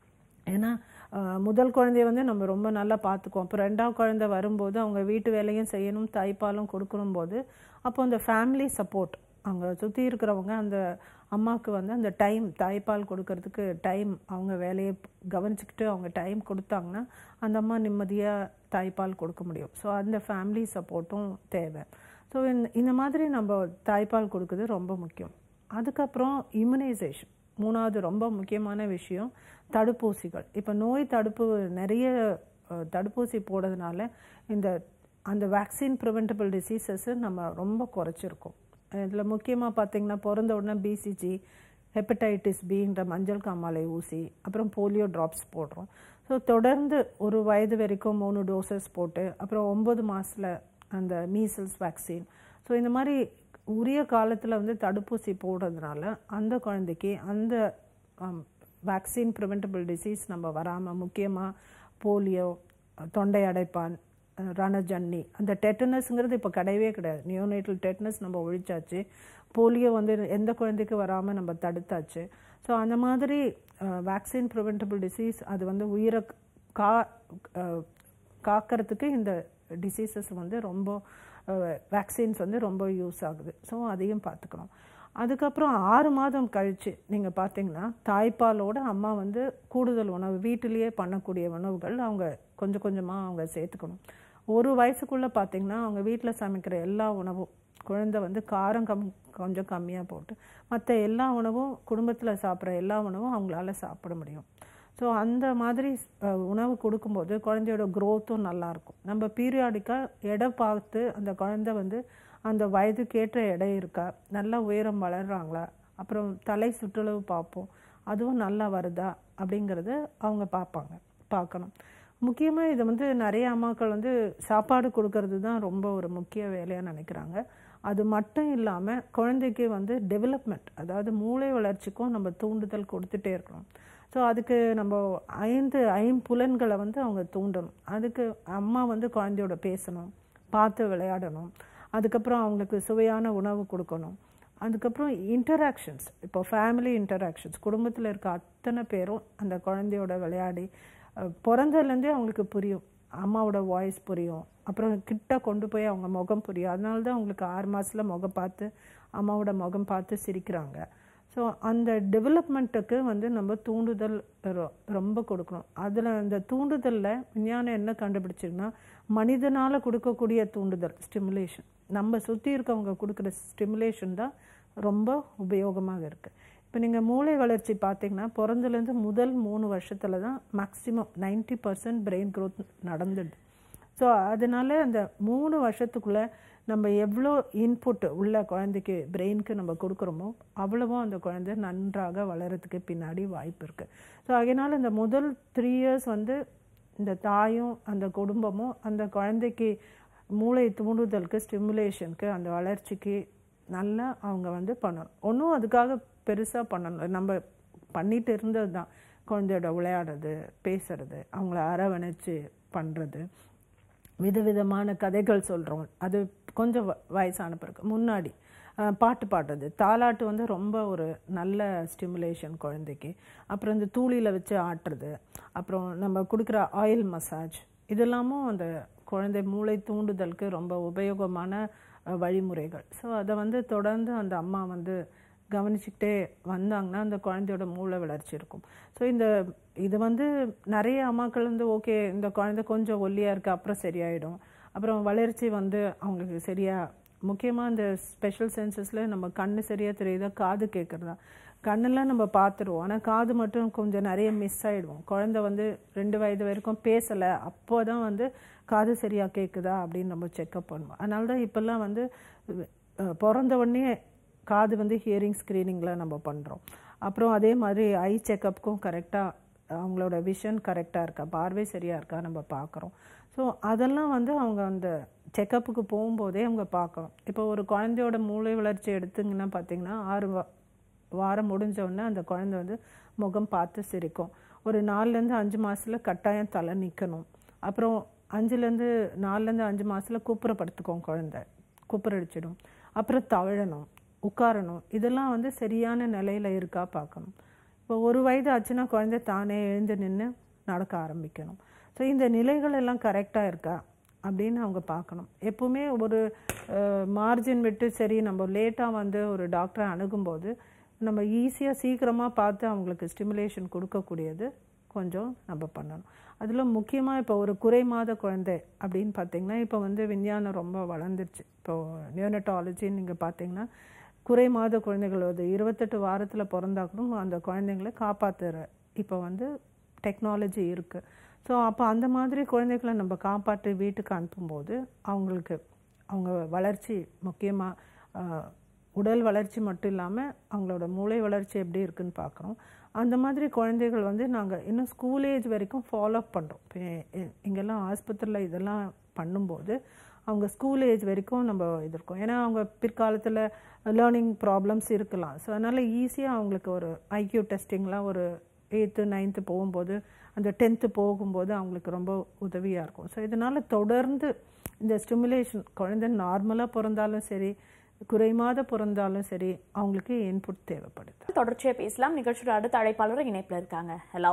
ஏன்னா அஹ், முதல் குழந்தைய வந்து நம்ம ரொம்ப நல்லா பார்த்துக்குவோம் அப்போ ரெண்டாவது குழந்தை வரும்போது அவங்க வீட்டு வேலையும் செய்யணும் தாய்ப்பாலும் கொடுக்கணும் போது அப்போ அந்த ஃபேமிலி சப்போர்ட் அவங்க சுற்றி இருக்கிறவங்க அந்த அம்மாவுக்கு வந்து அந்த டைம் தாய்ப்பால் கொடுக்கறதுக்கு டைம் அவங்க வேலையை கவனிச்சுக்கிட்டு அவங்க டைம் கொடுத்தாங்கன்னா அந்த அம்மா நிம்மதியாக தாய்ப்பால் கொடுக்க முடியும் ஸோ அந்த ஃபேமிலி சப்போர்ட்டும் தேவை ஸோ இந்த மாதிரி நம்ம தாய்ப்பால் கொடுக்குறது ரொம்ப முக்கியம் அதுக்கப்புறம் இம்யூனைசேஷன் மூணாவது ரொம்ப முக்கியமான விஷயம் தடுப்பூசிகள் இப்போ நோய் தடுப்பு நிறைய அஹ், தடுப்பூசி போடுறதுனால இந்த அந்த வேக்சின் ப்ரிவென்டபிள் டிசீசஸ் நம்ம ரொம்ப குறைச்சிருக்கோம் இதில் முக்கியமாக பார்த்தீங்கன்னா பிறந்த உடனே பிசிஜி ஹெப்படைட்டிஸ் பின்ற மஞ்சள் காமாலை ஊசி அப்புறம் போலியோ ட்ராப்ஸ் போடுறோம் ஸோ தொடர்ந்து ஒரு வயது வரைக்கும் மூணு டோசஸ் போட்டு அப்புறம் ஒம்பது மாதத்தில் அந்த மீசல்ஸ் வேக்சின் ஸோ இந்த மாதிரி உரிய காலத்தில் வந்து தடுப்பூசி போடுறதுனால அந்த குழந்தைக்கு அந்த வேக்சின் ப்ரிவென்டபிள் டிசீஸ் நம்ம வராமல் முக்கியமாக போலியோ தொண்டை அடைப்பான் அஹ், ரணஜன்னி அந்த டெட்டனஸ்ங்கிறது இப்போ கிடையவே கிடையாது நியோனேட்டல் டெட்டனஸ் நம்ம ஒழிச்சாச்சு போலியோ வந்து எந்த குழந்தைக்கு வராமல் நம்ம தடுத்தாச்சு ஸோ அந்த மாதிரி வேக்சின் ப்ரிவென்டபிள் டிசீஸ் அது வந்து உயிரை கா அஹ், காக்கிறதுக்கு இந்த டிசீசஸ் வந்து ரொம்ப வேக்சின்ஸ் வந்து ரொம்ப யூஸ் ஆகுது ஸோ அதையும் பார்த்துக்கணும் அதுக்கப்புறம் ஆறு மாதம் கழித்து நீங்கள் பார்த்தீங்கன்னா தாய்ப்பாலோட அம்மா வந்து கூடுதல் உணவு வீட்டிலேயே பண்ணக்கூடிய உணவுகள் அவங்க கொஞ்சம் கொஞ்சமாக அவங்க சேர்த்துக்கணும் ஒரு வயசுக்குள்ளே பார்த்தீங்கன்னா அவங்க வீட்டில் சமைக்கிற எல்லா உணவும் குழந்தை வந்து காரம் கம் கொஞ்சம் கம்மியாக போட்டு மற்ற எல்லா உணவும் குடும்பத்தில் சாப்பிட்ற எல்லா உணவும் அவங்களால சாப்பிட முடியும் ஸோ அந்த மாதிரி அஹ், உணவு கொடுக்கும்போது குழந்தையோட க்ரோத்தும் நல்லாயிருக்கும் நம்ம பீரியாடிக்காக எடை பார்த்து அந்த குழந்தை வந்து அந்த வயதுக்கேற்ற எடை இருக்கா நல்லா உயரம் வளர்றாங்களா அப்புறம் தலை சுற்றளவு பார்ப்போம் அதுவும் நல்லா வருதா அப்படிங்கிறத அவங்க பார்ப்பாங்க பார்க்கணும் முக்கியமாக இதை வந்து நிறைய அம்மாக்கள் வந்து சாப்பாடு கொடுக்கறது தான் ரொம்ப ஒரு முக்கிய வேலையாக நினைக்கிறாங்க அது மட்டும் இல்லாமல் குழந்தைக்கு வந்து டெவலப்மெண்ட் அதாவது மூளை வளர்ச்சிக்கும் நம்ம தூண்டுதல் கொடுத்துட்டே இருக்கணும் ஸோ அதுக்கு நம்ம ஐந்து ஐம்புலன்களை வந்து அவங்க தூண்டணும் அதுக்கு அம்மா வந்து குழந்தையோட பேசணும் பார்த்து விளையாடணும் அதுக்கப்புறம் அவங்களுக்கு சுவையான உணவு கொடுக்கணும் அதுக்கப்புறம் இன்டராக்ஷன்ஸ் இப்போ ஃபேமிலி இன்டராக்ஷன்ஸ் குடும்பத்தில் இருக்க அத்தனை பேரும் அந்த குழந்தையோட விளையாடி அஹ், பிறந்ததுலேருந்தே அவங்களுக்கு புரியும் அம்மாவோட வாய்ஸ் புரியும் அப்புறம் கிட்ட கொண்டு போய் அவங்க முகம் புரியும் அதனால தான் அவங்களுக்கு ஆறு மாசத்துல முகம் பார்த்து அம்மாவோட முகம் பார்த்து சிரிக்கிறாங்க ஸோ அந்த டெவலப்மெண்ட்டுக்கு வந்து நம்ம தூண்டுதல் ரொ- ரொம்ப கொடுக்கணும் அதில் அந்த தூண்டுதலில் விஞ்ஞானம் என்ன கண்டுபிடிச்சிருக்குன்னா மனிதனால் கொடுக்கக்கூடிய தூண்டுதல் ஸ்டிமுலேஷன் நம்ம சுற்றி இருக்கவங்க கொடுக்குற ஸ்டிமுலேஷன் தான் ரொம்ப உபயோகமாக இருக்குது இப்போ நீங்கள் மூளை வளர்ச்சி பார்த்தீங்கன்னா பிறந்தலேருந்து முதல் மூணு வருஷத்துல தான் maximum ninety percent brain growth நடந்துடுது ஸோ அதனால அந்த மூணு வருஷத்துக்குள்ள நம்ம எவ்வளோ இன்புட் உள்ள குழந்தைக்கு பிரெயினுக்கு நம்ம கொடுக்குறோமோ அவ்வளவும் அந்த குழந்தை நன்றாக வளர்கிறதுக்கு பின்னாடி வாய்ப்பு இருக்குது ஸோ அதனால் இந்த முதல் த்ரீ இயர்ஸ் வந்து இந்த தாயும் அந்த குடும்பமும் அந்த குழந்தைக்கு மூளை தூண்டுதலுக்கு ஸ்டிமுலேஷனுக்கு அந்த வளர்ச்சிக்கு நல்லா அவங்க வந்து பண்ணணும் ஒன்றும் அதுக்காக பெருசாக பண்ணணும் நம்ம பண்ணிட்டு இருந்தது தான் குழந்தையோட விளையாடுறது பேசுறது அவங்கள அரவணைச்சு பண்ணுறது விதவிதமான கதைகள் சொல்கிறோம் அது கொஞ்சம் வ- வயசான பிறகு முன்னாடி அஹ், பாட்டு பாடுறது தாலாட்டு வந்து ரொம்ப ஒரு நல்ல ஸ்டிமுலேஷன் குழந்தைக்கு அப்புறம் இந்த தூளியில் வச்சு ஆட்டுறது அப்புறம் நம்ம கொடுக்குற ஆயில் மசாஜ் இதெல்லாமும் அந்த குழந்தை மூளை தூண்டுதலுக்கு ரொம்ப உபயோகமான அஹ், வழிமுறைகள் ஸோ அதை வந்து தொடர்ந்து அந்த அம்மா வந்து கவனிச்சுக்கிட்டே வந்தாங்கன்னா அந்த குழந்தையோட மூளை வளர்ச்சி இருக்கும் ஸோ இந்த இது வந்து நிறைய அம்மாக்கள் வந்து ஓகே இந்த குழந்தை கொஞ்சம் ஒல்லியாக இருக்குது அப்புறம் சரியாயிடும் அப்புறம் வளர்ச்சி வந்து அவங்களுக்கு சரியா முக்கியமாக இந்த ஸ்பெஷல் சென்சஸில் நம்ம கண்ணு சரியாக தெரியுதா காது கேட்குறதா கண்ணெல்லாம் நம்ம பார்த்துருவோம் ஆனால் காது மட்டும் கொஞ்சம் நிறைய மிஸ் ஆகிடுவோம் குழந்தை வந்து ரெண்டு வயது வரைக்கும் பேசலை அப்போ தான் வந்து காது சரியாக கேட்குதா அப்படின்னு நம்ம செக்அப் பண்ணுவோம் அதனால தான் இப்போல்லாம் வந்து அஹ், பிறந்த உடனே காது வந்து ஹியரிங் ஸ்க்ரீனிங்கில் நம்ம பண்ணுறோம் அப்புறம் அதே மாதிரி ஐ செக்கப்புக்கும் கரெக்டாக அவங்களோட விஷன் கரெக்டாக இருக்கா பார்வை சரியாக இருக்கா நம்ம பார்க்குறோம் ஸோ அதெல்லாம் வந்து அவங்க அந்த செக்கப்புக்கு போகும்போதே அவங்க பார்க்கணும் இப்போ ஒரு குழந்தையோட மூளை வளர்ச்சி எடுத்துங்கன்னா பார்த்தீங்கன்னா ஆறு வா வாரம் முடிஞ்ச உடனே அந்த குழந்தை வந்து முகம் பார்த்து சிரிக்கும் ஒரு நாலுலேருந்து அஞ்சு மாசத்துல கட்டாயம் தலை நிற்கணும் அப்புறம் அஞ்சுலேருந்து நாலுலேருந்து அஞ்சு மாசத்துல கூப்புற படுத்துக்கும் குழந்தை கூப்புரடிச்சிடும் அப்புறம் தவழணும் உட்காரணும் இதெல்லாம் வந்து சரியான நிலையில இருக்கா பார்க்கணும் இப்போ ஒரு வயது ஆச்சுன்னா குழந்தை தானே எழுந்து நின்று நடக்க ஆரம்பிக்கணும் ஸோ இந்த நிலைகள் எல்லாம் கரெக்டாக இருக்கா அப்படின்னு அவங்க பார்க்கணும் எப்பவுமே ஒரு மார்ஜின் விட்டு சரி நம்ம லேட்டாக வந்து ஒரு டாக்டரை அணுகும்போது நம்ம ஈஸியாக சீக்கிரமாக பார்த்து அவங்களுக்கு ஸ்டிமுலேஷன் கொடுக்கக்கூடியது கொஞ்சம் நம்ம பண்ணணும் அதில் முக்கியமாக இப்போ ஒரு குறை மாத குழந்தை அப்படின்னு பார்த்தீங்கன்னா இப்போ வந்து விஞ்ஞானம் ரொம்ப வளர்ந்துருச்சு இப்போ நியோனட்டாலஜின்னு நீங்கள் பார்த்தீங்கன்னா குறை மாத குழந்தைகள் ஒரு இருபத்தெட்டு வாரத்தில் பிறந்தா கூட அந்த குழந்தைங்களை காப்பாற்றுற இப்போ வந்து டெக்னாலஜி இருக்குது ஸோ அப்போ அந்த மாதிரி குழந்தைகளை நம்ம காப்பாற்றி வீட்டுக்கு அனுப்பும்போது அவங்களுக்கு அவங்க வளர்ச்சி முக்கியமாக உடல் வளர்ச்சி மட்டும் இல்லாமல் அவங்களோட மூளை வளர்ச்சி எப்படி இருக்குன்னு பார்க்குறோம் அந்த மாதிரி குழந்தைகள் வந்து நாங்கள் இன்னும் ஸ்கூல் ஏஜ் வரைக்கும் ஃபாலோ பண்ணுறோம் இப்போ எ- இங்கெல்லாம் ஆஸ்பத்திரியில் இதெல்லாம் பண்ணும்போது அவங்க ஸ்கூல் ஏஜ் வரைக்கும் நம்ம இது இருக்கும் ஏன்னா அவங்க பிற்காலத்தில் லேர்னிங் ப்ராப்ளம்ஸ் இருக்கலாம் ஸோ அதனால் ஈஸியாக அவங்களுக்கு ஒரு ஐக்யூ டெஸ்டிங்லாம் ஒரு எயித்து நைன்த்து போகும்போது அந்த டென்த்து போகும்போது அவங்களுக்கு ரொம்ப உதவியாக இருக்கும் ஸோ இதனால் தொடர்ந்து இந்த ஸ்டிமுலேஷன் குழந்தை நார்மலாக பிறந்தாலும் சரி குறைமாத பிறந்தாலும் சரி அவங்களுக்கு இன்புட் தேவைப்படுது தொடர்ச்சியா பேசலாம் நிகழ்ச்சியோட அடுத்த அழைப்பாளர் இணைப்புல இருக்காங்க ஹலோ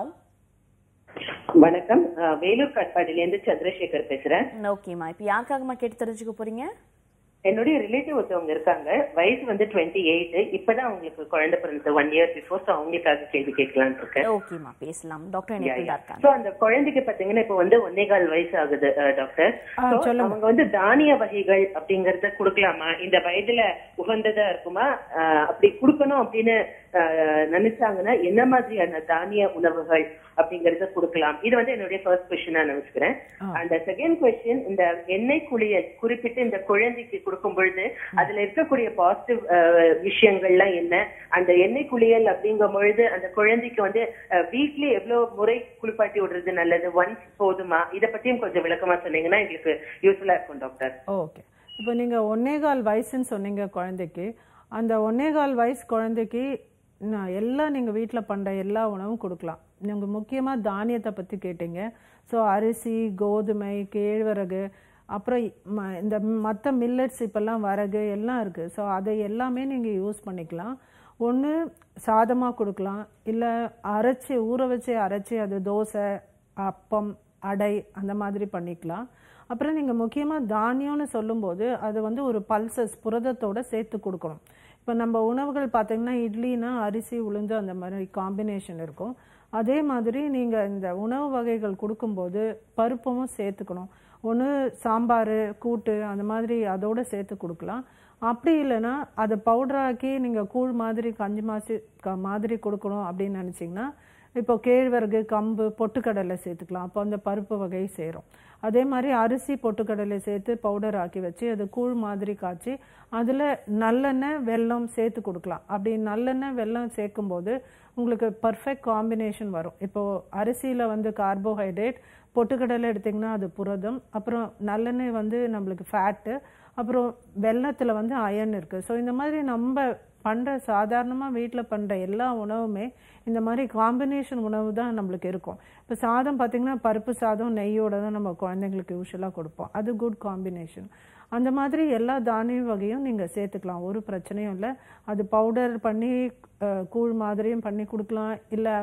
வணக்கம் அஹ், வேலூர் காட்பாடியிலேருந்து சந்திரசேகர் பேசுறேன் ஓகேம்மா இப்போ யாருக்காகம்மா கேட்டு தெரிஞ்சுக்க போறீங்க என்னுடைய ரிலேட்டிவ் ஒருத்தவங்க இருக்காங்க வயசு வந்து டுவெண்ட்டி எயிட் இப்பதான் அவங்களுக்கு குழந்தை பிறந்தது ஒன் இயர் பிஃபோர் ஸோ அவங்களுக்காக கேள்வி கேட்கலான்னு இருக்கேன் ஓகேம்மா பேசலாம் டாக்டர் இணைப்பில் தான் இருக்காங்க சோ அந்த குழந்தைக்கு பாத்தீங்கன்னா இப்ப வந்து ஒன்னே கால் வயசு ஆகுது அஹ், டாக்டர் ஆ, So, சொல்லுங்க. அவங்க வந்து தானிய வகைகள் அப்படிங்கறத கொடுக்கலாமா இந்த வயதுல உகந்ததா இருக்குமா அஹ், அப்படி கொடுக்கணும் அப்படின்னு அஹ், நினைச்சாங்கன்னா என்ன மாதிரியான தானிய உணவுகள் அப்படிங்கறத கொடுக்கலாம் இது வந்து என்னுடைய ஃபர்ஸ்ட் கொஸ்டினா நினைச்சுக்கிறேன் அந்த செகண்ட் கொஸ்டின் இந்த எண்ணெய் குளியல் குறிப்பிட்டு இந்த குழந்தைக்கு கொடுக்கும் பொழுது அதுல இருக்கக்கூடிய பாசிட்டிவ் விஷயங்கள்லாம் என்ன அந்த எண்ணெய் குளியல் அப்படிங்கும் பொழுது அந்த குழந்தைக்கு வந்து வீக்லி எவ்வளவு முறை குளிப்பாட்டி விடுறது நல்லது ஒன்ஸ் போதுமா இத பத்தியும் கொஞ்சம் விளக்கமா சொன்னீங்கன்னா எங்களுக்கு யூஸ்ஃபுல்லா இருக்கும் டாக்டர் ஓகே இப்போ நீங்கள் ஒன்னேகால் வயசுன்னு சொன்னீங்க குழந்தைக்கு அந்த ஒன்னேகால் வயசு குழந்தைக்கு நான் எல்லாம் நீங்கள் வீட்டில் பண்ணுற எல்லா உணவும் கொடுக்கலாம் நீங்கள் முக்கியமாக தானியத்தை பற்றி கேட்டீங்க ஸோ அரிசி கோதுமை கேழ்வரகு அப்புறம் ம- இந்த மற்ற மில்லட்ஸ் இப்போல்லாம் வரகு எல்லாம் இருக்குது ஸோ அதை எல்லாமே நீங்கள் யூஸ் பண்ணிக்கலாம் ஒன்று சாதமாக கொடுக்கலாம் இல்லை அரைச்சி ஊற வச்சு அரைச்சி அது தோசை அப்பம் அடை அந்த மாதிரி பண்ணிக்கலாம் அப்புறம் நீங்கள் முக்கியமாக தானியம்னு சொல்லும்போது அது வந்து ஒரு பல்சஸ் புரதத்தோட சேர்த்து கொடுக்கணும் இப்போ நம்ம உணவுகள் பார்த்தீங்கன்னா இட்லினா அரிசி உளுந்து அந்த மாதிரி காம்பினேஷன் இருக்கும் அதே மாதிரி நீங்கள் இந்த உணவு வகைகள் கொடுக்கும்போது பருப்பும் சேர்த்துக்கணும் ஒன்று சாம்பார் கூட்டு அந்த மாதிரி அதோட சேர்த்து கொடுக்கலாம் அப்படி இல்லைன்னா அதை பவுடராக்கி நீங்கள் கூழ் மாதிரி கஞ்சி மாசி க- மாதிரி கொடுக்கணும் அப்படின்னு நினச்சிங்கன்னா இப்போ கேழ்வரகு கம்பு பொட்டுக்கடலை சேர்த்துக்கலாம் அப்போ அந்த பருப்பு வகை சேரும் அதே மாதிரி அரிசி பொட்டுக்கடலை சேர்த்து பவுடர் ஆக்கி வச்சு அது கூழ் மாதிரி காய்ச்சி அதில் நல்லெண்ணெய் வெல்லம் சேர்த்து கொடுக்கலாம் அப்படி நல்லெண்ணெய் வெல்லம் சேர்க்கும்போது உங்களுக்கு பர்ஃபெக்ட் காம்பினேஷன் வரும் இப்போது அரிசியில் வந்து கார்போஹைட்ரேட் பொட்டுக்கடலை எடுத்திங்கன்னா அது புரதம் அப்புறம் நல்லெண்ணெய் வந்து நம்மளுக்கு ஃபேட்டு அப்புறம் வெல்லத்தில் வந்து அயன் இருக்குது ஸோ இந்த மாதிரி நம்ம பண்ணுற சாதாரணமாக வீட்டில் பண்ணுற எல்லா உணவுமே இந்த மாதிரி காம்பினேஷன் உணவு தான் நம்மளுக்கு இருக்கும் இப்போ சாதம் பார்த்திங்கன்னா பருப்பு சாதம் நெய்யோட தான் நம்ம குழந்தைங்களுக்கு யூஸ்வலாக கொடுப்போம் அது குட் காம்பினேஷன் அந்த மாதிரி எல்லா தானிய வகையும் நீங்கள் சேர்த்துக்கலாம் ஒரு பிரச்சனையும் இல்லை அது பவுடர் பண்ணி அஹ், கூழ் மாதிரியும் பண்ணி கொடுக்கலாம் இல்லை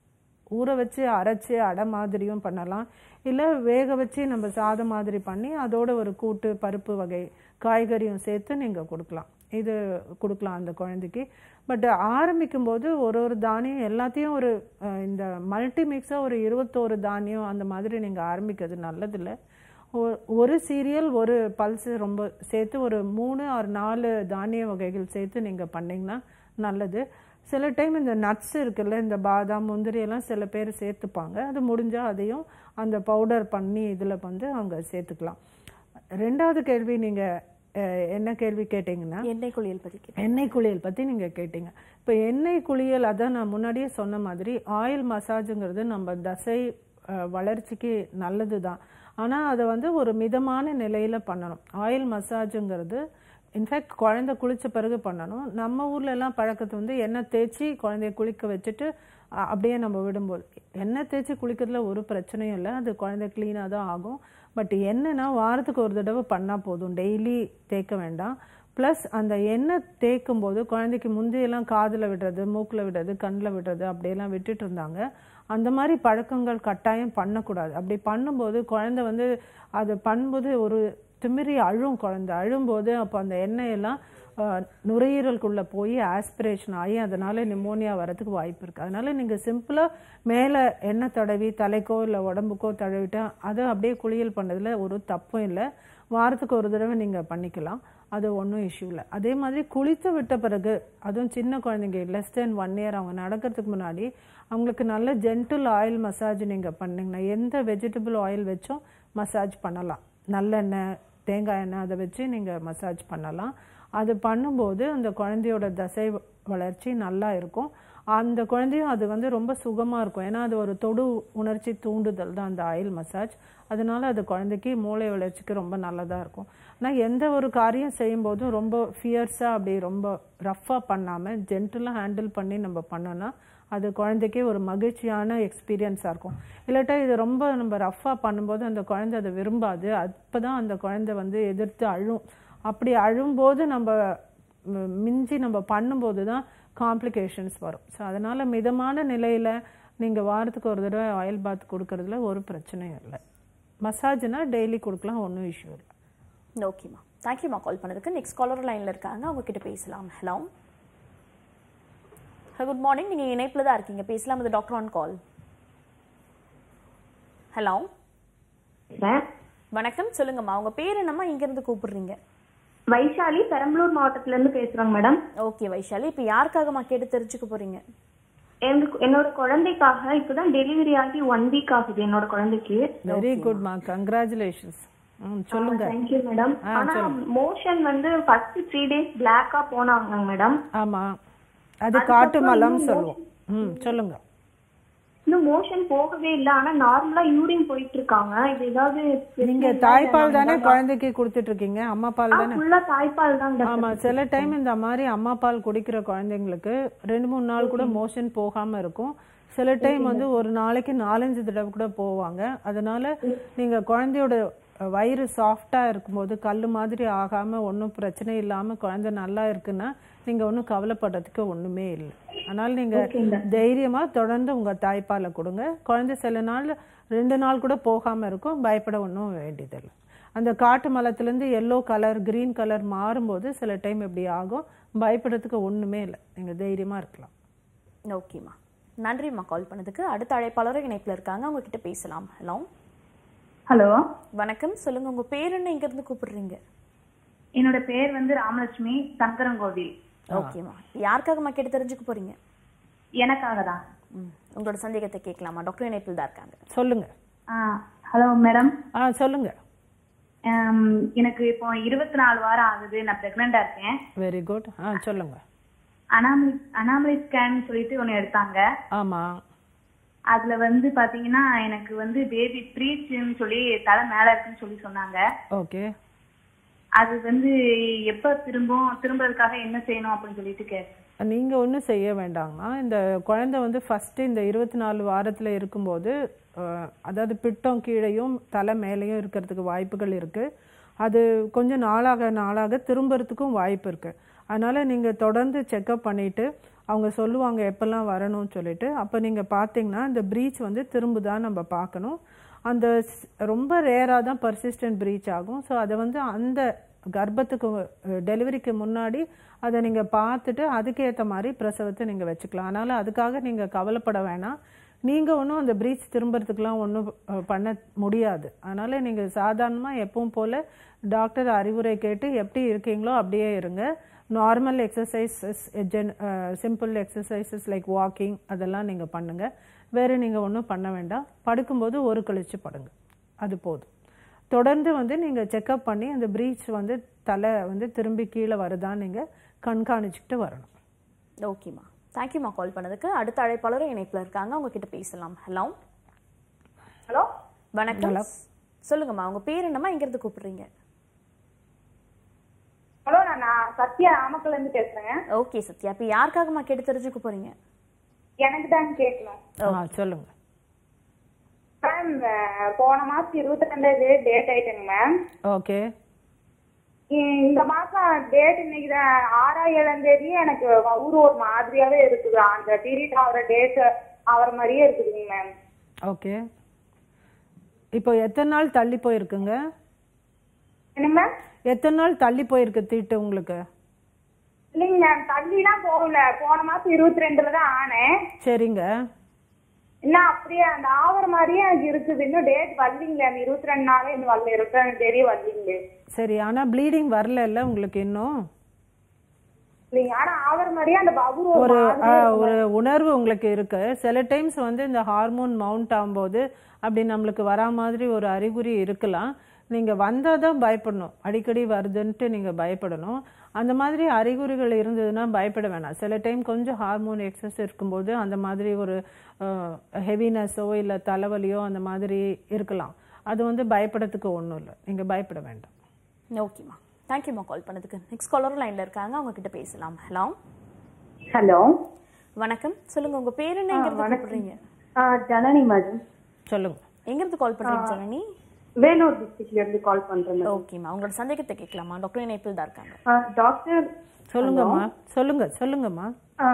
ஊற வச்சு அரைச்சு அடை மாதிரியும் பண்ணலாம் இல்லை வேக வச்சு நம்ம சாதம் மாதிரி பண்ணி அதோட ஒரு கூட்டு பருப்பு வகை காய்கறியும் சேர்த்து நீங்கள் கொடுக்கலாம் இது கொடுக்கலாம் அந்த குழந்தைக்கு பட் ஆரம்பிக்கும் போது ஒரு ஒரு தானியம் எல்லாத்தையும் ஒரு அஹ், இந்த மல்டி மிக்ஸாக ஒரு இருபத்தோரு தானியம் அந்த மாதிரி நீங்கள் ஆரம்பிக்கிறது நல்லதில்லை ஒ- ஒரு சீரியல் ஒரு பல்ஸ் ரொம்ப சேர்த்து ஒரு மூணு ஆறு நாலு தானிய வகைகள் சேர்த்து நீங்கள் பண்ணிங்கன்னா நல்லது சில டைம் இந்த நட்ஸ் இருக்குல்ல இந்த பாதாம் முந்திரி எல்லாம் சில பேர் சேர்த்துப்பாங்க அது முடிஞ்சால் அதையும் அந்த பவுடர் பண்ணி இதில் வந்து அவங்க சேர்த்துக்கலாம் ரெண்டாவது கேள்வி நீங்கள் என்ன கேள்வி கேட்டிங்கன்னா எண்ணெய் குளியல் பத்தி கேட்டேன். எண்ணெய் குளியல் பற்றி நீங்கள் கேட்டீங்க இப்போ எண்ணெய் குளியல் அதான் நான் முன்னாடியே சொன்ன மாதிரி ஆயில் மசாஜுங்கிறது நம்ம தசை அஹ், வளர்ச்சிக்கு நல்லது தான் ஆனால் அதை வந்து ஒரு மிதமான நிலையில் பண்ணணும் ஆயில் மசாஜுங்கிறது இன்ஃபேக்ட் குழந்தை குளிச்ச பிறகு பண்ணணும் நம்ம ஊர்ல எல்லாம் பழக்கத்து வந்து எண்ணெய் தேய்ச்சி குழந்தைய குளிக்க வச்சுட்டு அ- அப்படியே நம்ம விடும்போது எண்ணெய் தேய்ச்சி குளிக்கிறதுல ஒரு பிரச்சனையும் இல்லை அது குழந்தை க்ளீனாக தான் ஆகும் பட் என்னன்னா வாரத்துக்கு ஒரு தடவை பண்ணால் போதும் டெய்லி தேய்க்க வேண்டாம் ப்ளஸ் அந்த எண்ணெய் தேய்க்கும் போது குழந்தைக்கு முந்தையெல்லாம் காதில் விடுறது மூக்கில் விடுறது கண்ணில் விடுறது அப்படியெல்லாம் விட்டுட்டு இருந்தாங்க அந்த மாதிரி பழக்கங்கள் கட்டாயம் பண்ணக்கூடாது அப்படி பண்ணும்போது குழந்தை வந்து அது பண்ணும்போது ஒரு திமிரி அழும் குழந்தை அழும்போது அப்போ அந்த எண்ணெயெல்லாம் ஆஹ், நுரையீரலுக்குள்ளே போய் ஆஸ்பிரேஷன் ஆகி அதனால நிமோனியா வரதுக்கு வாய்ப்பு இருக்குது அதனால நீங்கள் சிம்பிளாக மேலே எண்ணெய் தடவி தலைக்கோ இல்லை உடம்புக்கோ தடவிட்டா அதை அப்படியே குளியல் பண்ணதுல ஒரு தப்பும் இல்லை வாரத்துக்கு ஒரு தடவை நீங்கள் பண்ணிக்கலாம் அது ஒன்றும் இஷ்யூ இல்லை அதே மாதிரி குளித்து விட்ட பிறகு அதுவும் சின்ன குழந்தைங்க லெஸ் தென் ஒன் இயர் அவங்க நடக்கிறதுக்கு முன்னாடி அவங்களுக்கு நல்ல ஜென்டில் ஆயில் மசாஜ் நீங்கள் பண்ணீங்கன்னா எந்த வெஜிடபிள் ஆயில் வச்சும் மசாஜ் பண்ணலாம் நல்லெண்ணெய் தேங்காய் எண்ணெய் அதை வச்சு நீங்கள் மசாஜ் பண்ணலாம் அது பண்ணும்போது அந்த குழந்தையோட தசை வ- வளர்ச்சி நல்லா இருக்கும் அந்த குழந்தையும் அது வந்து ரொம்ப சுகமாக இருக்கும் ஏன்னா அது ஒரு தொடு உணர்ச்சி தூண்டுதல் தான் அந்த ஆயில் மசாஜ் அதனால அது குழந்தைக்கு மூளை வளர்ச்சிக்கு ரொம்ப நல்லதாக இருக்கும் ஆனால் எந்த ஒரு காரியம் செய்யும்போதும் ரொம்ப ஃபியர்ஸாக அப்படி ரொம்ப ரஃப்பாக பண்ணாமல் ஜென்டலாக ஹேண்டில் பண்ணி நம்ம பண்ணோன்னா அது குழந்தைக்கே ஒரு மகிழ்ச்சியான எக்ஸ்பீரியன்ஸாக இருக்கும் இல்லாட்டா இது ரொம்ப நம்ம ரஃப்பாக பண்ணும்போது அந்த குழந்தை அதை விரும்பாது அப்போ தான் அந்த குழந்தை வந்து எதிர்த்து அழும் அப்படி அழும்போது நம்ம ம், மிஞ்சி நம்ம பண்ணும்போது தான் காம்ப்ளிகேஷன்ஸ் வரும் ஸோ அதனால் மிதமான நிலையில் நீங்கள் வாரத்துக்கு ஒரு தடவை ஆயில் பாத் கொடுக்கறதுல ஒரு பிரச்சனையும் இல்லை மசாஜ்னா டெய்லி கொடுக்கலாம் ஒன்றும் இஷ்யூ இல்லை ஓகேம்மா தேங்க்யூம்மா கால் பண்ணதுக்கு நெக்ஸ்ட் காலர் லைன்ல இருக்காங்க அவங்க கிட்ட பேசலாம் ஹலோ குட் மார்னிங் நீங்க இணைப்புல தான் இருக்கீங்க பேசலாம் இது doctor on call hello sir வணக்கம் சொல்லுங்கம்மா உங்க பேர் என்னம்மா இங்க இருந்து கூப்பிடுறீங்க வைஷாலி பெரம்பலூர் மாவட்டத்துல இருந்து பேசுறோங்க மேடம் ஓகே வைஷாலி இப்போ யாருக்காகம்மா கேட்டு தெரிஞ்சுக்க போறீங்க எனக்கு என்னோட குழந்தைக்காக இப்பதான் டெலிவரி ஆகி ஒன் வீக் ஆகுது என்னோட குழந்தைக்கு வெரி குட்மா கங்க்ராச்சுலேஷன்ஸ் ம் சொல்லுங்க தேங்க்யூ மேடம் ஆ, ஆனா மோஷன் வந்து ஃபர்ஸ்ட் த்ரீ டேஸ் பிளாக்கா போனாங்க மேடம் ஆமாம் அது காட்டு மலம் சொல்லுவோம் ம் சொல்லுங்க இன்னும் மோஷன் போகவே இல்ல ஆனா நார்மலா யூரின் போயிட்டு இருக்காங்க இது ஏதாவது நீங்க தாய்ப்பால் தானே குழந்தைக்கு கொடுத்துட்டு இருக்கீங்க அம்மா பால் தானே ஃபுல்லா தாய்ப்பால் தான் டாக்டர். ஆமா சில டைம் இந்த மாதிரி அம்மா பால் குடிக்கிற குழந்தைங்களுக்கு ரெண்டு மூணு நாள் கூட மோஷன் போகாம இருக்கும் சில டைம் வந்து ஒரு நாளைக்கு நாலஞ்சு தடவை கூட போவாங்க அதனால நீங்க குழந்தையோட வயிறு சாஃப்டா இருக்கும்போது கல் மாதிரி ஆகாம ஒன்றும் பிரச்சனை இல்லாம குழந்தை நல்லா இருக்குன்னா நீங்க ஒன்றும் கவலைப்படுறதுக்கு ஒண்ணுமே இல்லை அதனால நீங்க தைரியமா தொடர்ந்து உங்க தாய்ப்பாலை கொடுங்க குழந்தை சில நாள் ரெண்டு நாள் கூட போகாம இருக்கும் பயப்பட ஒன்றும் வேண்டியதில்லை அந்த காட்டு மலத்துலேருந்து எல்லோ கலர் green கலர் மாறும்போது சில டைம் இப்படி ஆகும் பயப்படுறதுக்கு ஒண்ணுமே இல்லை நீங்க தைரியமா இருக்கலாம் ஓகேம்மா நன்றிம்மா கால் பண்ணதுக்கு அடுத்த அழைப்பாளரும் இணைப்புல இருக்காங்க அவங்க கிட்ட பேசலாம் ஹலோ ஹலோ வணக்கம் சொல்லுங்க உங்க பேர் என்ன இங்க இருந்து கூப்பிடுறீங்க என்னோட பேர் வந்து ராமலட்சுமி சங்கரங்கோவில் ஓகேம்மா யாருக்காகம்மா கேட்டு தெரிஞ்சுக்க போறீங்க எனக்காக தான் ம் உங்களோட சந்தேகத்தை கேட்கலாமா டாக்டர் இணைப்பில் தான் இருக்காங்க சொல்லுங்க ஹலோ மேடம் ஆ சொல்லுங்க எனக்கு இப்போ இருபத்தி நாலு வாரம் ஆகுது நான் பிரெக்னெண்டா இருக்கேன் வெரி குட் ஆ சொல்லுங்க அனாமலி அனாமலி ஸ்கேன் சொல்லிட்டு ஒன்று எடுத்தாங்க ஆமா அதுல வந்து பாத்தீங்கன்னா எனக்கு வந்து பேபி ப்ரீச்னு சொல்லி தலை மேல இருக்குன்னு சொல்லி சொன்னாங்க ஓகே அது வந்து எப்ப திரும்பும் திரும்புறதுக்காக என்ன செய்யணும் அப்படின்னு சொல்லிட்டு கேட்டேன் நீங்க ஒன்றும் செய்ய வேண்டாங்கம்மா இந்த குழந்தை வந்து ஃபர்ஸ்ட் இந்த இருபத்தி நாலு வாரத்துல இருக்கும்போது அஹ், அதாவது பிட்டம் கீழேயும் தலை மேலேயும் இருக்கிறதுக்கு வாய்ப்புகள் இருக்கு அது கொஞ்சம் நாளாக நாளாக திரும்புறதுக்கும் வாய்ப்பு இருக்கு அதனால நீங்க தொடர்ந்து செக்அப் பண்ணிட்டு அவங்க சொல்லுவாங்க எப்பெல்லாம் வரணும்னு சொல்லிட்டு அப்போ நீங்க பார்த்தீங்கன்னா இந்த ப்ரீச் வந்து திரும்புதான் நம்ம பார்க்கணும் அந்த ஸ்- ரொம்ப ரேராக தான் பர்சிஸ்டன்ட் ப்ரீச் ஆகும் ஸோ அதை வந்து அந்த கர்ப்பத்துக்கு டெலிவரிக்கு முன்னாடி அதை நீங்கள் பார்த்துட்டு அதுக்கேற்ற மாதிரி பிரசவத்தை நீங்கள் வச்சுக்கலாம் அதனால் அதுக்காக நீங்கள் கவலைப்பட வேணாம் நீங்கள் ஒன்றும் அந்த ப்ரீச் திரும்புறதுக்கெலாம் ஒன்றும் பண்ண முடியாது அதனால் நீங்கள் சாதாரணமாக எப்பவும் போல் டாக்டர் அறிவுரை கேட்டு எப்படி இருக்கீங்களோ அப்படியே இருங்க நார்மல் எக்ஸசைசஸ் ஜென் சிம்பிள் எக்ஸசைசஸ் லைக் வாக்கிங் அதெல்லாம் நீங்கள் பண்ணுங்கள் வேறு நீங்கள் ஒன்றும் பண்ண வேண்டாம் படுக்கும்போது ஒரு கழிச்சு படுங்க அது போதும் தொடர்ந்து வந்து நீங்கள் செக்கப் பண்ணி அந்த ப்ரீச் வந்து தலை வந்து திரும்பி கீழே வருதான்னு நீங்கள் கண்காணிச்சுக்கிட்டு வரணும் ஓகேம்மா தேங்க்யூம்மா கால் பண்ணதுக்கு அடுத்த அழைப்பாளரும் இணைப்பில் இருக்காங்க அவங்க கிட்ட பேசலாம் ஹலோ ஹலோ வணக்கம் சொல்லுங்கம்மா உங்க பேர் என்னம்மா எங்கிருந்து கூப்பிடுறீங்க ஹலோ நான் நான் சத்யா நாமக்கல்ல இருந்து பேசுறேங்க ஓகே சத்யா இப்போ யாருக்காகம்மா கேட்டு தெரிஞ்சுக்க போறீங்க எனக்கு தான் கேட்கணும் ஆ சொல்லுங்க மேம் போன மாசம் இருபத்தி ரெண்டாவது டேட் ஆயிட்டுங்க மேம் ஓகே இந்த மாசம் டேட் இன்னைக்கு தான் ஆறா ஏழாம் தேதி எனக்கு ஊர் ஒரு மாதிரியாவே இருக்குது அந்த பீரியட் ஆகிற டேட் ஆகிற மாதிரியே இருக்குதுங்க மேம் ஓகே இப்போ எத்தனை நாள் தள்ளி போயிருக்குங்க என்ன மேம் எத்தனை நாள் தள்ளி போயிருக்கு தீட்டு உங்களுக்கு இல்லைங்க மேம் தள்ளிலாம் போகல போன மாசம் இருபத்தி ரெண்டுல தான் ஆனேன் சரிங்க இன்னும் அப்படியே அந்த ஆவற மாதிரியே எனக்கு இருக்குது இன்னும் டேட் வரலீங்களே அந்த இருபத்தி ரெண்டு நாளே இன்னும் வரல இருபத்தி ரெண்டு தேதி வரலீங்களே சரி ஆனால் ப்ளீடிங் வரல உங்களுக்கு இன்னும் இல்லைங்க ஆனா ஆவற மாதிரியே அந்த பபுரு ஒரு ஆ, ஒரு உணர்வு உங்களுக்கு இருக்கு சில டைம்ஸ் வந்து இந்த ஹார்மோன் மவுண்ட் ஆகும்போது அப்படி நம்மளுக்கு வரா மாதிரி ஒரு அறிகுறி இருக்கலாம் நீங்க வந்தால் தான் பயப்படணும் அடிக்கடி வருதுன்ட்டு நீங்க பயப்படணும் அந்த மாதிரி அறிகுறிகள் இருந்ததுன்னா பயப்பட வேணாம் சில டைம் கொஞ்சம் ஹார்மோன் எக்ஸஸ் இருக்கும்போது அந்த மாதிரி ஒரு ஹெவினஸோ இல்லை தலைவலியோ அந்த மாதிரி இருக்கலாம் அது வந்து பயப்படத்துக்கு ஒன்றும் இல்லை நீங்க பயப்பட வேண்டாம் ஓகேம்மா தேங்க்யூம்மா கால் பண்ணதுக்கு நெக்ஸ்ட் காலரும் லைன்ல இருக்காங்க அவங்க கிட்ட பேசலாம் ஹலோ ஹலோ வணக்கம் சொல்லுங்க உங்க பேர் என்ன எங்கிருந்து கூப்பிடுறீங்க ஜனனி மேடம் சொல்லுங்க எங்கிருந்து கால் பண்றீங்க ஜனனி வேலூர் டிஸ்ட்ரிக்ட்ல இருந்து கால் பண்றேன் ஓகேம்மா உங்களோட சந்தேகத்தை கேட்கலாமா டாக்டர் இணைப்பில் தான் இருக்காங்க டாக்டர் சொல்லுங்கம்மா சொல்லுங்க சொல்லுங்கம்மா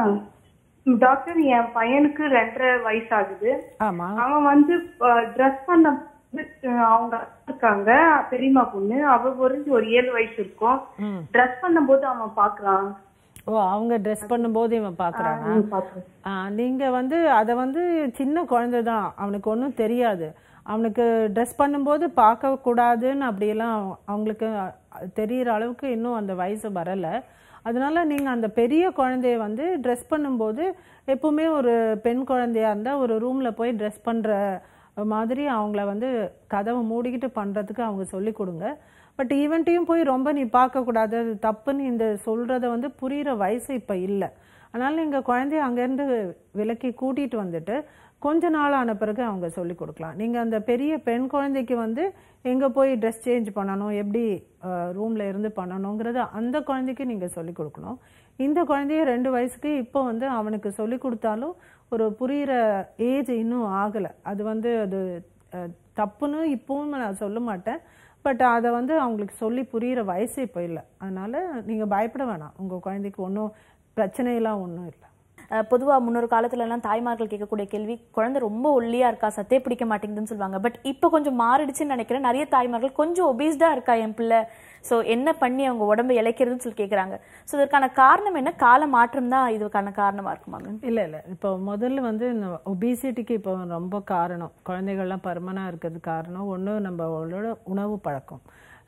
டாக்டர் என் பையனுக்கு ரெண்டரை வயசு ஆகுது ஆமா அவன் வந்து ட்ரெஸ் பண்ண அவங்க இருக்காங்க பெரியம்மா பொண்ணு அவ புரிஞ்சு ஒரு ஏழு வயசு இருக்கும் ம் ட்ரெஸ் பண்ணும்போது அவன் பாக்குறான் ஓ அவங்க ட்ரெஸ் பண்ணும்போது இவன் பார்க்கறானா பாக்குறேன் ஆ, நீங்க வந்து அதை வந்து சின்ன குழந்தை தான் அவனுக்கு ஒன்றும் தெரியாது அவனுக்கு ட்ரெஸ் பண்ணும்போது பார்க்க கூடாதுன்னு அப்படியெல்லாம் அவங்களுக்கு தெரியிற அளவுக்கு இன்னும் அந்த வயசு வரலை அதனால நீங்க அந்த பெரிய குழந்தைய வந்து ட்ரெஸ் பண்ணும்போது எப்பவுமே ஒரு பெண் குழந்தையா இருந்தா ஒரு ரூம்ல போய் ட்ரெஸ் பண்ற மாதிரி அவங்கள வந்து கதவை மூடிக்கிட்டு பண்றதுக்கு அவங்க சொல்லி கொடுங்க பட் ஈவெண்ட்டையும் போய் ரொம்ப நீ பார்க்கக்கூடாது அது தப்புன்னு இந்த சொல்றத வந்து புரியிற வயசு இப்போ இல்லை அதனால நீங்க குழந்தைய அங்கேருந்து விலக்கி கூட்டிட்டு வந்துட்டு கொஞ்ச நாள் ஆன பிறகு அவங்க சொல்லி கொடுக்கலாம் நீங்க அந்த பெரிய பெண் குழந்தைக்கு வந்து எங்க போய் ட்ரெஸ் சேஞ்ச் பண்ணணும் எப்படி ரூம்ல இருந்து பண்ணணுங்கிறத அந்த குழந்தைக்கு நீங்க சொல்லி கொடுக்கணும் இந்த குழந்தைய ரெண்டு வயசுக்கு இப்போ வந்து அவனுக்கு சொல்லி கொடுத்தாலும் ஒரு புரியிற ஏஜ் இன்னும் ஆகலை அது வந்து அது அஹ், தப்புன்னு இப்பவும் நான் சொல்ல மாட்டேன் பட் அதை வந்து அவங்களுக்கு சொல்லி புரியிற வயசு இப்போ இல்லை அதனால நீங்க பயப்பட வேணாம் உங்க குழந்தைக்கு ஒன்றும் பிரச்சனையெல்லாம் ஒன்றும் இல்லை அஹ் பொதுவா முன்னொரு காலத்துல எல்லாம் தாய்மார்கள் கேட்கக்கூடிய கேள்வி குழந்தை ரொம்ப ஒல்லியா இருக்கா சத்தே பிடிக்க மாட்டேங்குதுன்னு சொல்லுவாங்க பட் இப்போ கொஞ்சம் மாறிடுச்சுன்னு நினைக்கிறேன் நிறைய தாய்மார்கள் கொஞ்சம் ஒபீஸ்டா இருக்கா என் பிள்ளை சோ என்ன பண்ணி அவங்க உடம்பை இழைக்கிறதுன்னு சொல்லி கேக்குறாங்க சோ இதற்கான காரணம் என்ன கால மாற்றம் தான் இதுக்கான காரணமா இருக்குமா மேம் இல்லை இல்லை இப்போ முதல்ல வந்து இந்த ஒபிசிட்டிக்கு இப்போ ரொம்ப காரணம் குழந்தைகள்லாம் பருமனாக இருக்கிறது காரணம் ஒன்று நம்மளோட உணவு பழக்கம்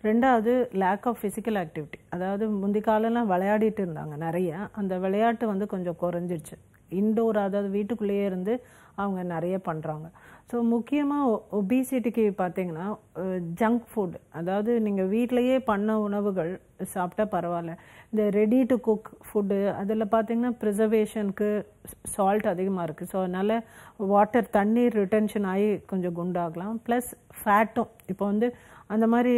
ரெண்டாவது லேக் ஆஃப் ஃபிசிக்கல் ஆக்டிவிட்டி அதாவது முந்தி காலம்லாம் விளையாடிட்டு இருந்தாங்க நிறைய அந்த விளையாட்டு வந்து கொஞ்சம் குறைஞ்சிருச்சு இன்டோர் அதாவது வீட்டுக்குள்ளேயே இருந்து அவங்க நிறைய பண்ணுறாங்க ஸோ முக்கியமாக ஒபிசிட்டிக்கு பார்த்தீங்கன்னா ஜங்க் ஃபுட் அதாவது நீங்கள் வீட்டிலையே பண்ண உணவுகள் சாப்பிட்டா பரவாயில்ல இந்த ரெடி டு குக் ஃபுட்டு அதில் பார்த்தீங்கன்னா ப்ரிசர்வேஷனுக்கு சால்ட் அதிகமாக இருக்குது ஸோ அதனால் வாட்டர் தண்ணீர் ரிட்டென்ஷன் ஆகி கொஞ்சம் குண்டாகலாம் ப்ளஸ் ஃபேட்டும் இப்போ வந்து அந்த மாதிரி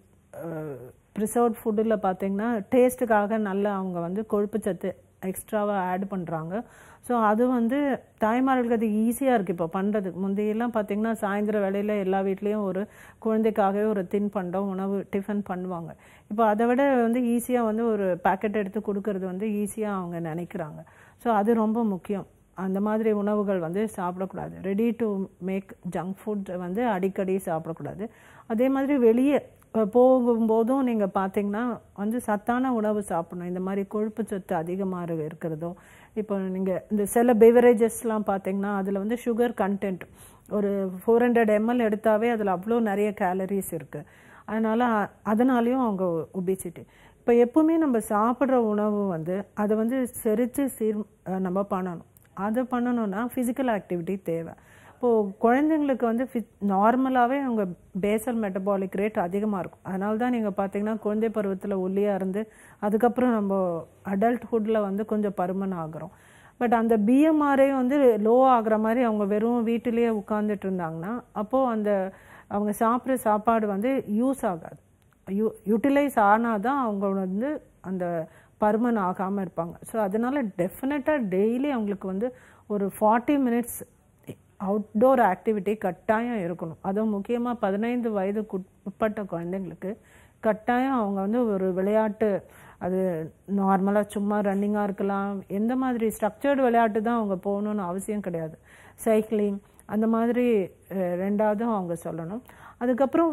ப்ரிசர்வ்ட் ஃபுட்டில் பார்த்தீங்கன்னா டேஸ்ட்டுக்காக நல்லா அவங்க வந்து கொழுப்பு சத்து எக்ஸ்ட்ராவாக ஆட் பண்ணுறாங்க ஸோ அது வந்து தாய்மார்களுக்கு அது ஈஸியாக இருக்குது இப்போ பண்ணுறதுக்கு முந்தையெல்லாம் பார்த்தீங்கன்னா சாயந்தர வேளையில் எல்லா வீட்லேயும் ஒரு குழந்தைக்காகவே ஒரு தின்பண்டம் உணவு டிஃபன் பண்ணுவாங்க இப்போ அதை விட வந்து ஈஸியாக வந்து ஒரு பேக்கெட் எடுத்து கொடுக்கறது வந்து ஈஸியாக அவங்க நினைக்கிறாங்க ஸோ அது ரொம்ப முக்கியம் அந்த மாதிரி உணவுகள் வந்து சாப்பிடக்கூடாது ready to make junk food வந்து அடிக்கடி சாப்பிடக்கூடாது அதே மாதிரி வெளியே அஹ், போகும்போதும் நீங்கள் பார்த்தீங்கன்னா வந்து சத்தான உணவு சாப்பிடணும் இந்த மாதிரி கொழுப்பு சத்து அதிகமாக இருக்கிறதோ இப்போ நீங்கள் இந்த சில பெவரேஜஸ்லாம் பார்த்தீங்கன்னா அதில் வந்து சுகர் கண்டென்ட் ஒரு ஃபோர் ஹண்ட்ரட் எம்எல் எடுத்தாவே அதில் அவ்வளோ நிறைய கேலரிஸ் இருக்குது அதனால் அதனாலேயும் அவங்க ஒபிசிட்டி இப்போ எப்பவுமே நம்ம சாப்பிட்ற உணவு வந்து அதை வந்து செரித்து சீர் அஹ் நம்ம பண்ணணும் அதை பண்ணணும்னா ஃபிசிக்கல் ஆக்டிவிட்டி தேவை இப்போது குழந்தைங்களுக்கு வந்து ஃபிட் நார்மலாகவே அவங்க பேசல் மெட்டபாலிக் ரேட் அதிகமாக இருக்கும் அதனால தான் நீங்கள் பார்த்தீங்கன்னா குழந்தை பருவத்தில் ஒல்லியாக இருந்து அதுக்கப்புறம் நம்ம அடல்ட்ஹுட்டில் வந்து கொஞ்சம் பருமன் ஆகுறோம் பட் அந்த பிஎம்ஆரே வந்து லோ ஆகுற மாதிரி அவங்க வெறும் வீட்டிலேயே உட்காந்துட்டு இருந்தாங்கன்னா அப்போது அந்த அவங்க சாப்பிட்ற சாப்பாடு வந்து யூஸ் ஆகாது யூ யூட்டிலைஸ் ஆனால் தான் அவங்க வந்து அந்த பருமன் ஆகாமல் இருப்பாங்க ஸோ அதனால டெஃபினட்டாக டெய்லி அவங்களுக்கு வந்து ஒரு ஃபார்ட்டி மினிட்ஸ் அவுட்டோர் ஆக்டிவிட்டி கட்டாயம் இருக்கணும் அதுவும் முக்கியமாக பதினைந்து வயதுக்கு உட்பட்ட குழந்தைங்களுக்கு கட்டாயம் அவங்க வந்து ஒரு விளையாட்டு அது நார்மலாக சும்மா ரன்னிங்காக இருக்கலாம் எந்த மாதிரி ஸ்ட்ரக்சர்டு விளையாட்டு தான் அவங்க போகணுன்னு அவசியம் கிடையாது சைக்கிளிங் அந்த மாதிரி அஹ், ரெண்டாவதும் அவங்க சொல்லணும் அதுக்கப்புறம்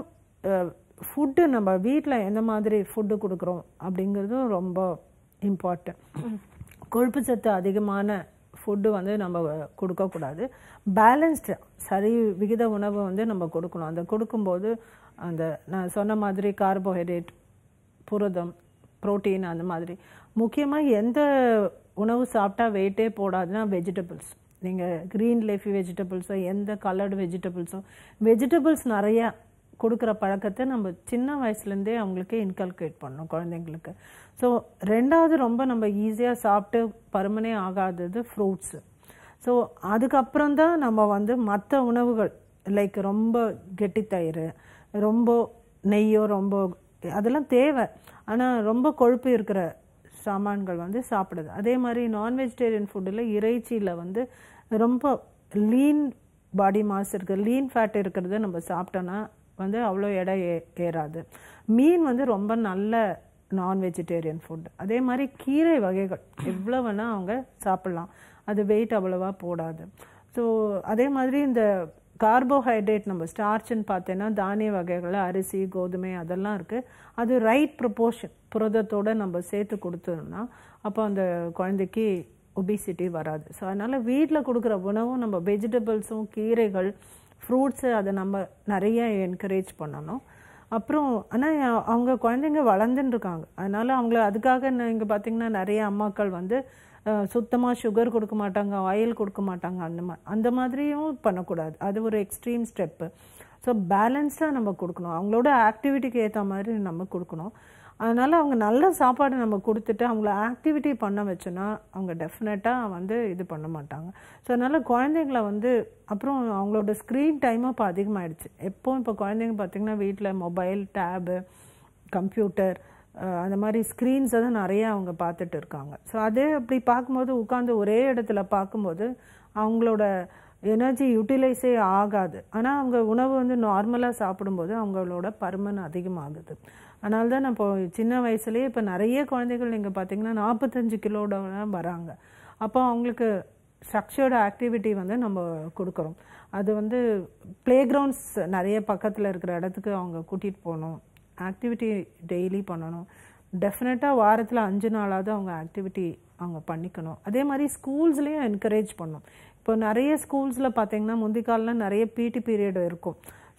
ஃபுட்டு நம்ம வீட்டில் எந்த மாதிரி ஃபுட்டு கொடுக்குறோம் அப்படிங்கிறதும் ரொம்ப இம்பார்ட்டன்ட் கொழுப்பு சத்து அதிகமான ஃபுட்டு வந்து நம்ம கொடுக்கக்கூடாது பேலன்ஸ்டு சரி விகித உணவு வந்து நம்ம கொடுக்கணும் அந்த கொடுக்கும்போது அந்த நான் சொன்ன மாதிரி கார்போஹைட்ரேட் புரதம் புரோட்டீன் அந்த மாதிரி முக்கியமாக எந்த உணவு சாப்பிட்டா வெயிட்டே போடாதுன்னா வெஜிடபிள்ஸ் நீங்கள் க்ரீன் லீஃபி வெஜிடபிள்ஸோ எந்த கலர்டு வெஜிடபிள்ஸோ வெஜிடபிள்ஸ் நிறையா கொடுக்குற பழக்கத்தை நம்ம சின்ன வயசுலேருந்தே அவங்களுக்கு இன்கல்கேட் பண்ணணும் குழந்தைங்களுக்கு ஸோ ரெண்டாவது ரொம்ப நம்ம ஈஸியாக சாப்பிட்டு பருமனே ஆகாதது ஃப்ரூட்ஸு ஸோ அதுக்கப்புறம் தான் நம்ம வந்து மற்ற உணவுகள் லைக் ரொம்ப கெட்டித்தயிர் ரொம்ப நெய்யோ ரொம்ப அதெல்லாம் தேவை ஆனால் ரொம்ப கொழுப்பு இருக்கிற சாமான்கள் வந்து சாப்பிடுது அதே மாதிரி நான் வெஜிடேரியன் ஃபுட்டில் இறைச்சியில் வந்து ரொம்ப லீன் பாடி மாஸ் இருக்குது லீன் ஃபேட் இருக்கிறத நம்ம சாப்பிட்டோன்னா வந்து அவ்வளோ எடை ஏ ஏறாது மீன் வந்து ரொம்ப நல்ல நான் வெஜிடேரியன் ஃபுட் அதே மாதிரி கீரை வகைகள் எவ்வளோ வேணால் அவங்க சாப்பிட்லாம் அது வெயிட் அவ்வளோவா போடாது ஸோ அதே மாதிரி இந்த கார்போஹைட்ரேட் நம்ம ஸ்டார்ச்னு பார்த்தேன்னா தானிய வகைகள் அரிசி கோதுமை அதெல்லாம் இருக்குது அது ரைட் ப்ரொபோர்ஷன் புரதத்தோடு நம்ம சேர்த்து கொடுத்தோம்னா அப்போ அந்த குழந்தைக்கு ஒபிசிட்டி வராது ஸோ அதனால் வீட்டில் கொடுக்குற உணவும் நம்ம வெஜிடபிள்ஸும் கீரைகள் ஃப்ரூட்ஸு அதை நம்ம நிறைய என்கரேஜ் பண்ணணும் அப்புறம் ஆனால் அவங்க குழந்தைங்க வளர்ந்துன்னு இருக்காங்க அதனால் அவங்கள அதுக்காக இங்கே பார்த்தீங்கன்னா நிறைய அம்மாக்கள் வந்து சுத்தமாக சுகர் கொடுக்க மாட்டாங்க ஆயில் கொடுக்க மாட்டாங்க அந்த மா அந்த மாதிரியும் பண்ணக்கூடாது அது ஒரு எக்ஸ்ட்ரீம் ஸ்டெப்பு ஸோ பேலன்ஸ்டாக நம்ம கொடுக்கணும் அவங்களோட ஆக்டிவிட்டிக்கு ஏற்ற மாதிரி நம்ம கொடுக்கணும் அதனால் அவங்க நல்ல சாப்பாடு நம்ம கொடுத்துட்டு அவங்கள ஆக்டிவிட்டி பண்ண வச்சோன்னா அவங்க டெஃபினட்டாக வந்து இது பண்ண மாட்டாங்க ஸோ அதனால் குழந்தைங்கள வந்து அப்புறம் அவங்களோட ஸ்க்ரீன் டைமும் இப்போ அதிகமாகிடுச்சு எப்போவும் இப்போ குழந்தைங்க பார்த்திங்கன்னா வீட்டில் மொபைல் டேபு கம்ப்யூட்டர் அந்த மாதிரி ஸ்க்ரீன்ஸை தான் நிறைய அவங்க பார்த்துட்டு இருக்காங்க ஸோ அதே அப்படி பார்க்கும்போது உட்காந்து ஒரே இடத்துல பார்க்கும்போது அவங்களோட எனர்ஜி யூட்டிலைஸே ஆகாது ஆனால் அவங்க உணவு வந்து நார்மலாக சாப்பிடும்போது அவங்களோட பருமன் அதிகமாகுது அதனால தான் நான் இப்போ சின்ன வயசுலேயே இப்போ நிறைய குழந்தைகள் நீங்கள் பார்த்தீங்கன்னா நாற்பத்தஞ்சு கிலோட வராங்க அப்போ அவங்களுக்கு ஸ்ட்ரக்சர்டு ஆக்டிவிட்டி வந்து நம்ம கொடுக்குறோம் அது வந்து ப்ளே கிரவுண்ட்ஸ் நிறைய பக்கத்தில் இருக்கிற இடத்துக்கு அவங்க கூட்டிகிட்டு போகணும் ஆக்டிவிட்டி டெய்லி பண்ணணும் டெஃபினட்டாக வாரத்தில் அஞ்சு நாளாவது அவங்க ஆக்டிவிட்டி அவங்க பண்ணிக்கணும் அதே மாதிரி ஸ்கூல்ஸ்லேயும் என்கரேஜ் பண்ணணும் இப்போ நிறைய ஸ்கூல்ஸில் பார்த்தீங்கன்னா முந்தி காலில் நிறைய பிடி பீரியட் இருக்கும்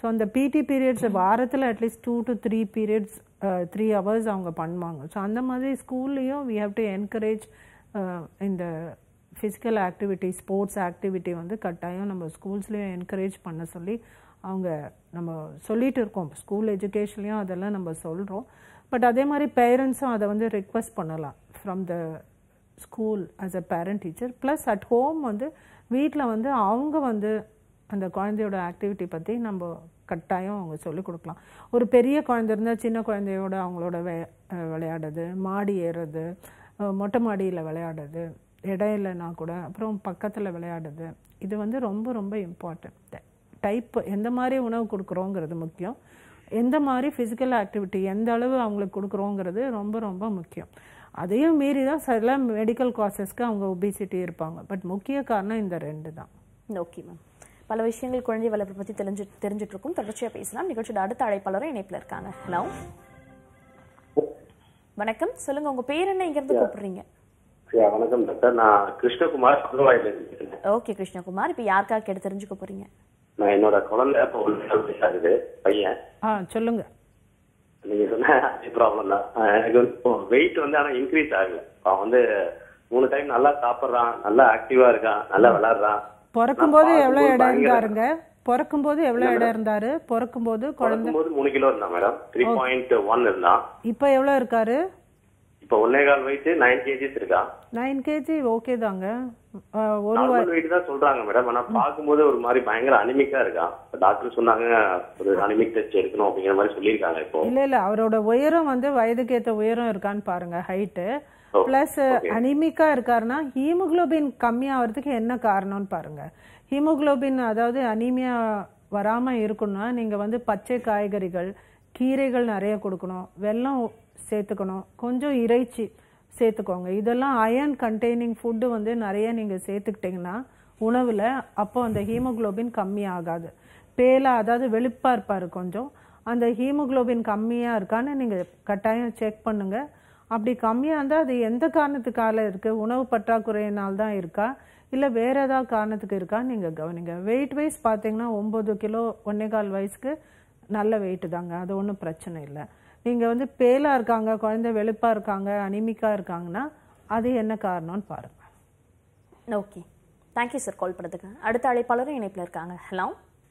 ஸோ அந்த பிடி பீரியட்ஸ் வாரத்தில் at least two to three periods three hours அவங்க பண்ணுவாங்க ஸோ அந்த மாதிரி ஸ்கூல்லையும் வி ஹாவ் டு என்கரேஜ் இந்த ஃபிசிக்கல் ஆக்டிவிட்டி ஸ்போர்ட்ஸ் ஆக்டிவிட்டி வந்து கட்டாயம் நம்ம ஸ்கூல்ஸ்லேயும் என்கரேஜ் பண்ண சொல்லி அவங்க நம்ம சொல்லிட்டு இருக்கோம் ஸ்கூல் எஜுகேஷன்லேயும் அதெல்லாம் நம்ம சொல்கிறோம் பட் அதே மாதிரி பேரண்ட்ஸும் அதை வந்து ரிக்வெஸ்ட் பண்ணலாம் from the school as a parent teacher plus at home வந்து வீட்டில் வந்து அவங்க வந்து அந்த குழந்தையோட ஆக்டிவிட்டி பற்றி நம்ம கட்டாயம் அவங்க சொல்லிக் கொடுக்கலாம் ஒரு பெரிய குழந்தை இருந்தால் சின்ன குழந்தையோட அவங்களோட வே அஹ் விளையாடுறது மாடி ஏறுறது அஹ் மொட்டை மாடியில் விளையாடுறது இடம் இல்லைன்னா கூட அப்புறம் பக்கத்தில் விளையாடுறது இது வந்து ரொம்ப ரொம்ப இம்பார்ட்டன்ட் டைப் எந்த மாதிரி உணவு கொடுக்குறோங்கிறது முக்கியம் எந்த மாதிரி ஃபிசிக்கல் ஆக்டிவிட்டி எந்த அளவு அவங்களுக்கு கொடுக்குறோங்கிறது ரொம்ப ரொம்ப முக்கியம் அதையும் மீறி தான் சில மெடிக்கல் காசஸ்க்கு அவங்க ஒபிசிட்டி இருப்பாங்க பட் முக்கிய காரணம் இந்த ரெண்டு தான் ஓகே மேம் பல விஷயங்கள் குழந்தை வளர்ப்பு பத்தி தெரிஞ்சு தெரிஞ்சுட்டு இருக்கும் தொடர்ச்சியா பேசலாம் நிகழ்ச்சியோட அடுத்த அழைப்பாளரும் இணைப்புல இருக்காங்க ஹலோ வணக்கம் சொல்லுங்க உங்க பேர் என்ன இங்க இருந்து கூப்பிடுறீங்க ஐயா, வணக்கம் டாக்டர் நான் கிருஷ்ணகுமார் புதுவாயில இருக்கேன் ஓகே கிருஷ்ணகுமார் இப்போ யாருக்காக கேட்டு தெரிஞ்சுக்க போறீங்க நான் என்னோட குழந்தை இப்போ ஒன்று வயசு ஆகுது பையன் ஆ சொல்லுங்க நீங்க சொன்ன அதே ப்ராப்ளம் தான் அஹ் எனக்கு வந்து இப்போ வெயிட் வந்து ஆனா இன்க்ரீஸ் ஆகல அவன் வந்து மூணு டைம் நல்லா சாப்பிடுறான் நல்லா ஆக்டிவா இருக்கான் நல்லா விளையாடுறான் பிறக்கும்போது நான் எவ்வளோ இடம் பார்க்கும்போது இருந்தாருங்க பிறக்கும்போது எவ்வளோ இடம் இருந்தாரு பிறக்கும்போது குழந்தை பிறக்கும்போது மூணு கிலோ இருந்தான் மேடம் த்ரீ பாயிண்ட் ஒன் இருந்தான் இப்போ எவ்வளோ இருக்காரு இப்போ ஒன்னே கால் வயசு நைன் கேஜிஸ் இருக்கான் நைன் கேஜி ஓகே தாங்க ஆ, ஒரு வ- நார்மல் வெயிட் தான் சொல்றாங்க மேடம் ஆனா பார்க்கும்போது ஒரு மாதிரி பயங்கர அனிமிக்கா இருக்கான் டாக்டர் சொன்னாங்க ஒரு அனிமிக் டெஸ்ட் எடுக்கணும் அப்படிங்கிற மாதிரி சொல்லியிருக்காங்க இப்போ இல்ல இல்ல அவரோட உயரம் வந்து வயதுக்கு ஏத்த உயரம் இருக்கான்னு பாருங்க ஹைட்டு ஓ, பிளஸ் okay. அனிமிக்கா இருக்காருன்னா ஹீமோகுளோபின் கம்மியாகிறதுக்கு என்ன காரணம்னு பாருங்க ஹீமோகுளோபின் அதாவது அனீமியா வராம இருக்குன்னா நீங்க வந்து பச்சை காய்கறிகள் கீரைகள் நிறைய கொடுக்கணும் வெல்லம் சேர்த்துக்கணும் கொஞ்சம் இறைச்சி சேர்த்துக்கோங்க இதெல்லாம் அயர்ன் கண்டெய்னிங் ஃபுட்டு வந்து நிறைய நீங்க சேர்த்துக்கிட்டீங்கன்னா உணவுல அப்போ அந்த ஹீமோகுளோபின் கம்மி ஆகாது பேலா அதாவது வெளுப்பா இருப்பாரு கொஞ்சம் அந்த ஹீமோகுளோபின் கம்மியா இருக்கான்னு நீங்க கட்டாயம் செக் பண்ணுங்க அப்படி கம்மியா இருந்தா அது எந்த காரணத்துக்கால இருக்கு உணவு பற்றாக்குறையினால் தான் இருக்கா இல்ல வேற ஏதாவது காரணத்துக்கு இருக்கா நீங்க கவனிங்க வெயிட் வைஸ் பாத்தீங்கன்னா ஒன்பது கிலோ ஒன்னே கால் வயசுக்கு நல்ல வெயிட் தாங்க அது ஒன்றும் பிரச்சனை இல்லை நீங்க வந்து பேலா இருக்காங்க குழந்தை வெளுப்பா இருக்காங்க அனிமிக்கா இருக்காங்கன்னா அது என்ன காரணம்னு பாருங்க ஓகே தேங்க்யூ சார் கால் பண்ணதுக்கு அடுத்த அழைப்பாளரும் இணைப்புல இருக்காங்க ஹலோ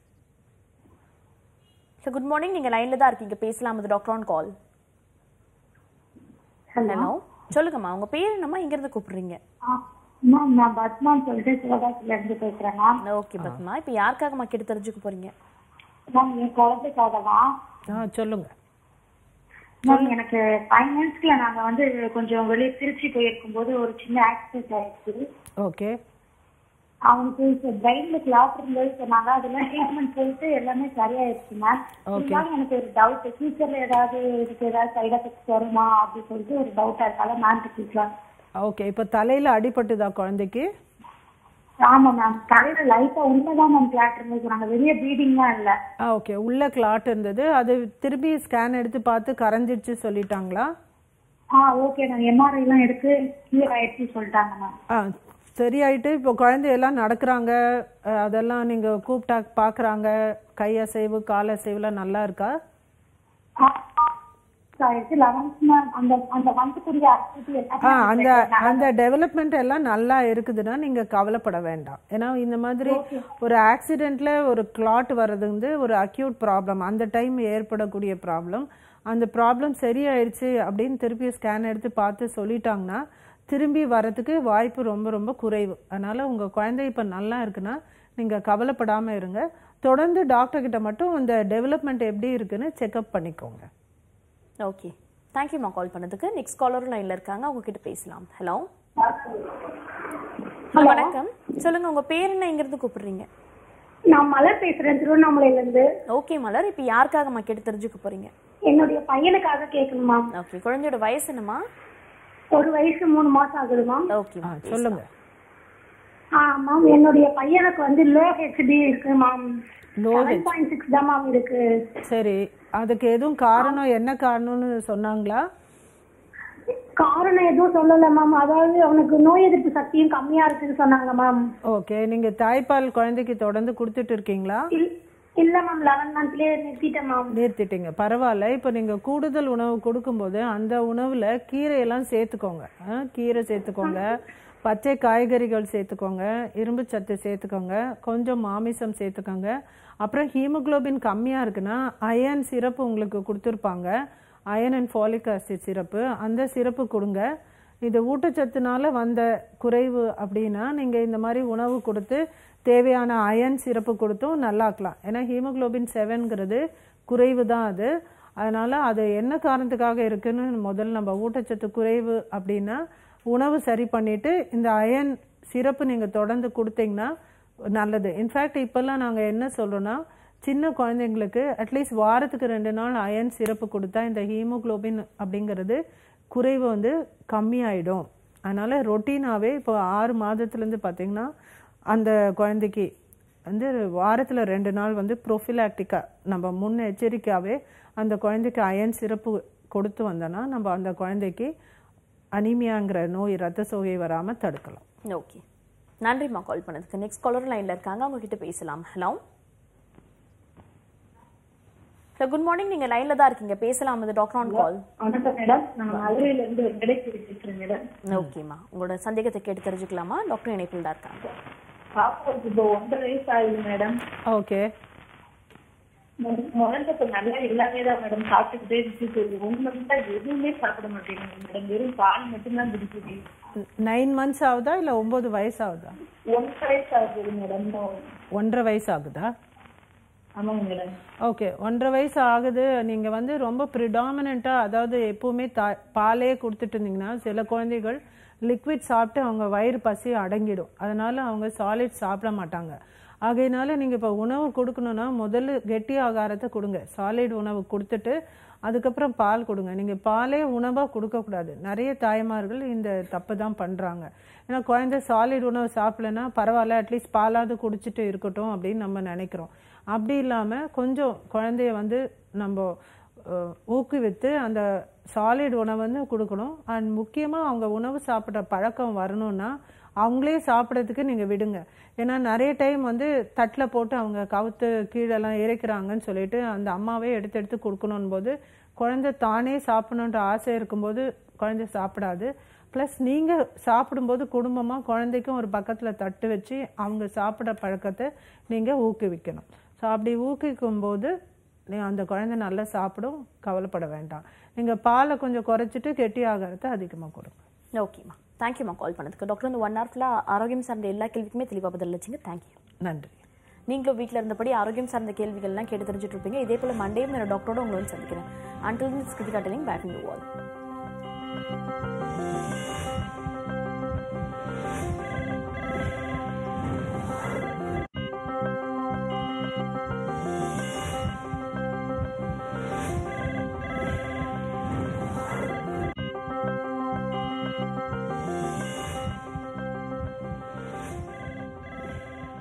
சார் குட் மார்னிங் நீங்க லைன்ல தான் இருக்கீங்க பேசலாம் அது டாக்டர் ஆன் கால் ஹலோ சொல்லுங்கம்மா உங்க பேர் என்னம்மா இங்க இருந்து கூப்பிடுறீங்க மேம் நான் பத்மான்னு சொல்லிட்டு சிவகாசில இருந்து பேசுறேன் மேம் ஓகே பத்மா இப்போ யாருக்காகம்மா கேட்டு தெரிஞ்சுக்க போறீங்க மேம் என் குழந்தைக்காக தான் ஆ சொல்லுங்க மேம் எனக்கு ஃபைவ் மந்த்ஸ்ல நாங்க வந்து கொஞ்சம் வெளியே திருச்சி போயிருக்கும் போது ஒரு சின்ன ஆக்சிடென்ட் ஆயிடுச்சு ஓகே அவனுக்கு பிரெயின்ல கிளாட் இருந்தது சொன்னாங்க அதெல்லாம் ட்ரீட்மெண்ட் போயிட்டு எல்லாமே சரியாயிடுச்சு மேம் இருந்தாலும் எனக்கு ஒரு டவுட் ஃபியூச்சர்ல ஏதாவது இதுக்கு ஏதாவது சைடு எஃபெக்ட்ஸ் வருமா அப்படின்னு சொல்லிட்டு ஒரு டவுட்டா இருக்கால மேம் கேட்கலாம் ஓகே இப்போ தலையில அடிபட்டுதா குழந்தைக்கு ஆமா மேம் தலையில லைட்டா உள்ளதான் மேம் கிளாட் இருந்தது சொன்னாங்க வெளியே ப்ளீடிங்லாம் இல்ல ஆ ஓகே உள்ள கிளாட் இருந்தது அது திருப்பி ஸ்கேன் எடுத்து பார்த்து கரைஞ்சிடுச்சு சொல்லிட்டாங்களா ஆ ஓகே மேம் எம்ஆர்ஐ எல்லாம் எடுத்து கிளியர் ஆயிடுச்சு சொல்லிட்டாங்க மேம் ஆ சரியாயிட்டு இப்போ குழந்தையெல்லாம் நடக்கிறாங்க அஹ், அதெல்லாம் நீங்க கூப்பிட்டா பார்க்கறாங்க கை அசைவு கால் அசைவுலாம் நல்லா இருக்கா ஆயிடுச்சு லெவன்த் மேம் அந்த அந்த மந்த்துக்குரிய ஆக்டிவிட்டி ஆ அந்த எல்லாமே அந்த டெவலப்மெண்ட் எல்லாம் நல்லா இருக்குதுன்னா நீங்க கவலைப்பட வேண்டாம் ஏன்னா இந்த மாதிரி ஒரு ஆக்சிடென்ட்ல ஒரு கிளாட் வர்றது வந்து ஒரு அக்யூட் ப்ராப்ளம் அந்த டைம் ஏற்படக்கூடிய ப்ராப்ளம் அந்த ப்ராப்ளம் சரியாயிருச்சு அப்படின்னு திருப்பி ஸ்கேன் எடுத்து பார்த்து சொல்லிட்டாங்கன்னா திரும்பி வரதுக்கு வாய்ப்பு ரொம்ப ரொம்ப குறைவு அதனால உங்க குழந்தை இப்ப நல்லா இருக்குன்னா நீங்க கவலைப்படாம இருங்க தொடர்ந்து டாக்டர் கிட்ட மட்டும் இந்த டெவலப்மெண்ட் எப்படி இருக்குன்னு செக்அப் பண்ணிக்கோங்க ஓகே தேங்க்யூம்மா கால் பண்ணதுக்கு நெக்ஸ்ட் காலரும் லைன்ல இருக்காங்க அவங்க கிட்ட பேசலாம் ஹலோ வணக்கம் சொல்லுங்க உங்க பேர் என்ன இங்க இருந்து கூப்பிடுறீங்க நான் மலர் பேசுறேன் திருவண்ணாமலையில இருந்து ஓகே மலர் இப்போ யாருக்காகம்மா கேட்டு தெரிஞ்சுக்க போறீங்க என்னுடைய பையனுக்காக கேட்கணுமா ஓகே குழந்தையோட வயசு என்னம்மா ஒரு வயசு மூணு மாசம் ஆகுதுமா ஓகே ஆ, சொல்லுங்க ஆ மேம் என்னுடைய பையனுக்கு வந்து லோ ஹெச்டி இருக்கு ma'am Low seven point six தான் மேம் இருக்கு சரி அதுக்கு எதுவும் காரணம் என்ன காரணம்னு சொன்னாங்களா காரணம் எதுவும் சொல்லல மேம் அதாவது அவனுக்கு நோய் எதிர்ப்பு சக்தியும் கம்மியா இருக்குன்னு சொன்னாங்க மேம் ஓகே நீங்க தாய்ப்பால் குழந்தைக்கு தொடர்ந்து கொடுத்துட்டு இருக்கீங்களா இல்- இல்ல மேம் லெவன் மந்த்லயே நிறுத்திட்டேன் மேம் நிறுத்திட்டீங்க பரவாயில்ல இப்போ நீங்கள் கூடுதல் உணவு கொடுக்கும்போது அந்த உணவில் கீரையெல்லாம் சேர்த்துக்கோங்க ஆ, கீரை சேர்த்துக்கோங்க பச்சை காய்கறிகள் சேர்த்துக்கோங்க இரும்பு சத்து சேர்த்துக்கோங்க கொஞ்சம் மாமிசம் சேர்த்துக்கோங்க அப்புறம் ஹீமோகுளோபின் கம்மியாக இருக்குன்னா அயன் சிரப்பு உங்களுக்கு கொடுத்துருப்பாங்க iron and folic acid syrup அந்த சிரப்பு கொடுங்க இது ஊட்டச்சத்துனால வந்த குறைவு அப்படின்னா நீங்கள் இந்த மாதிரி உணவு கொடுத்து தேவையான அயன் சிறப்பு கொடுத்தும் நல்லாக்கலாம் ஏன்னா ஹீமோகுளோபின் செவன்கிறது குறைவு தான் அது அதனால அது என்ன காரணத்துக்காக இருக்குன்னு முதல்ல நம்ம ஊட்டச்சத்து குறைவு அப்படின்னா உணவு சரி பண்ணிட்டு இந்த அயன் சிறப்பு நீங்கள் தொடர்ந்து கொடுத்தீங்கன்னா நல்லது இன்ஃபேக்ட் இப்போல்லாம் நாங்கள் என்ன சொல்கிறோன்னா சின்ன குழந்தைங்களுக்கு அட்லீஸ்ட் வாரத்துக்கு ரெண்டு நாள் அயன் சிறப்பு கொடுத்தா இந்த ஹீமோகுளோபின் அப்படிங்கிறது குறைவு வந்து கம்மியாயிடும் அதனால ரொட்டீனாகவே இப்போ ஆறு மாதத்துலேருந்து பார்த்தீங்கன்னா அந்த குழந்தைக்கு வந்து வாரத்தில் ரெண்டு நாள் வந்து ப்ரொஃபிலாக்டிக்காக நம்ம முன்னெச்சரிக்கையாகவே அந்த குழந்தைக்கு அயன் சிறப்பு கொடுத்து வந்தோன்னா நம்ம அந்த குழந்தைக்கு அனீமியாங்கிற நோய் ரத்த சோகை வராமல் தடுக்கலாம் ஓகே நன்றிம்மா கால் பண்ணதுக்கு நெக்ஸ்ட் காலர் லைன்ல இருக்காங்க அவங்க கிட்ட பேசலாம் ஹலோ சார் குட் மார்னிங் நீங்க லைன்ல தான் இருக்கீங்க பேசலாம் இது டாக்டர் ஆன் கால் வணக்கம் மேடம் நான் மதுரையில இருந்து வெங்கடேஸ்வரி பேசுறேன் மேடம் ஓகேம்மா உங்களோட சந்தேகத்தை கேட்டு தெரிஞ்சுக்கலாமா டாக்டர் இணைப்பில் தான் இருக்காங்க பாப்பாவுக்கு இப்போ ஒன்றரை வயசு ஆகுது மேடம் ஓகே முதல்ல இப்ப நல்லா எல்லாமே தான் மேடம் சாப்பிட்டுக்கிட்டே இருந்துச்சு ஒன்று தான் எதுவுமே சாப்பிட மாட்டேங்குது மேடம் வெறும் பால் மட்டும்தான் குடிக்குது நைன் மந்த்ஸ் ஆகுதா இல்லை ஒம்பது வயசு ஆகுதா ஒன்றரை வயசு ஆகுது மேடம் ஒன்றரை வயசு ஆகுதா ஆமாங்க மேடம் ஓகே ஒன்றரை வயசு ஆகுது நீங்கள் வந்து ரொம்ப ப்ரிடாமினண்ட்டாக அதாவது எப்போவுமே தா பாலே கொடுத்துட்டு இருந்தீங்கன்னா சில குழந்தைகள் லிக்விட் சாப்பிட்டு அவங்க வயிறு பசி அடங்கிடும் அதனால அவங்க சாலிட் சாப்பிட மாட்டாங்க ஆகையினால நீங்கள் இப்போ உணவு கொடுக்கணுன்னா முதல்ல கெட்டி ஆகாரத்தை கொடுங்க சாலிட் உணவு கொடுத்துட்டு அதுக்கப்புறம் பால் கொடுங்க நீங்கள் பாலே உணவாக கொடுக்கக்கூடாது நிறைய தாய்மார்கள் இந்த தப்பு தான் பண்ணுறாங்க ஏன்னா குழந்தை சாலிட் உணவு சாப்பிடலன்னா பரவாயில்ல அட்லீஸ்ட் பாலாவது குடிச்சிட்டு இருக்கட்டும் அப்படின்னு நம்ம நினைக்கிறோம் அப்படி இல்லாமல் கொஞ்சம் குழந்தைய வந்து நம்ம அஹ், ஊக்குவித்து அந்த சாலிட் உணவு வந்து கொடுக்கணும் அண்ட் முக்கியமாக அவங்க உணவு சாப்பிட்ற பழக்கம் வரணும்னா அவங்களே சாப்பிட்றதுக்கு நீங்கள் விடுங்க ஏன்னா நிறைய டைம் வந்து தட்டில் போட்டு அவங்க கவுத்து கீழெல்லாம் இறைக்கிறாங்கன்னு சொல்லிட்டு அந்த அம்மாவே எடுத்து எடுத்து கொடுக்கணும் போது குழந்தை தானே சாப்பிடணுன்ற ஆசை இருக்கும்போது குழந்தை சாப்பிடாது ப்ளஸ் நீங்கள் சாப்பிடும்போது குடும்பமாக குழந்தைக்கும் ஒரு பக்கத்தில் தட்டு வச்சு அவங்க சாப்பிட்ற பழக்கத்தை நீங்கள் ஊக்குவிக்கணும் ஸோ அப்படி ஊக்குவிக்கும் போது நீ- அந்த குழந்தை நல்லா சாப்பிடும் கவலைப்பட வேண்டாம் நீங்கள் பாலை கொஞ்சம் குறைச்சிட்டு கெட்டி ஆகாரத்தை அதிகமாக கொடுங்க ஓகேம்மா தேங்க்யூம்மா கால் பண்ணதுக்கு டாக்டர் இந்த ஒன் ஹவர் ஃபுல்லாக ஆரோக்கியம் சார்ந்த எல்லா கேள்விக்குமே தெளிவாக பதில் அளிச்சிங்க தேங்க்யூ நன்றி நீங்களும் வீட்டில் இருந்தபடி ஆரோக்கியம் சார்ந்த கேள்விகள்லாம் கேட்டு தெரிஞ்சுட்டு இருப்பீங்க இதே போல் மண்டேயும் நான் டாக்டரோட உங்களை வந்து சந்திக்கிறேன் until this Krithika telling back in to wall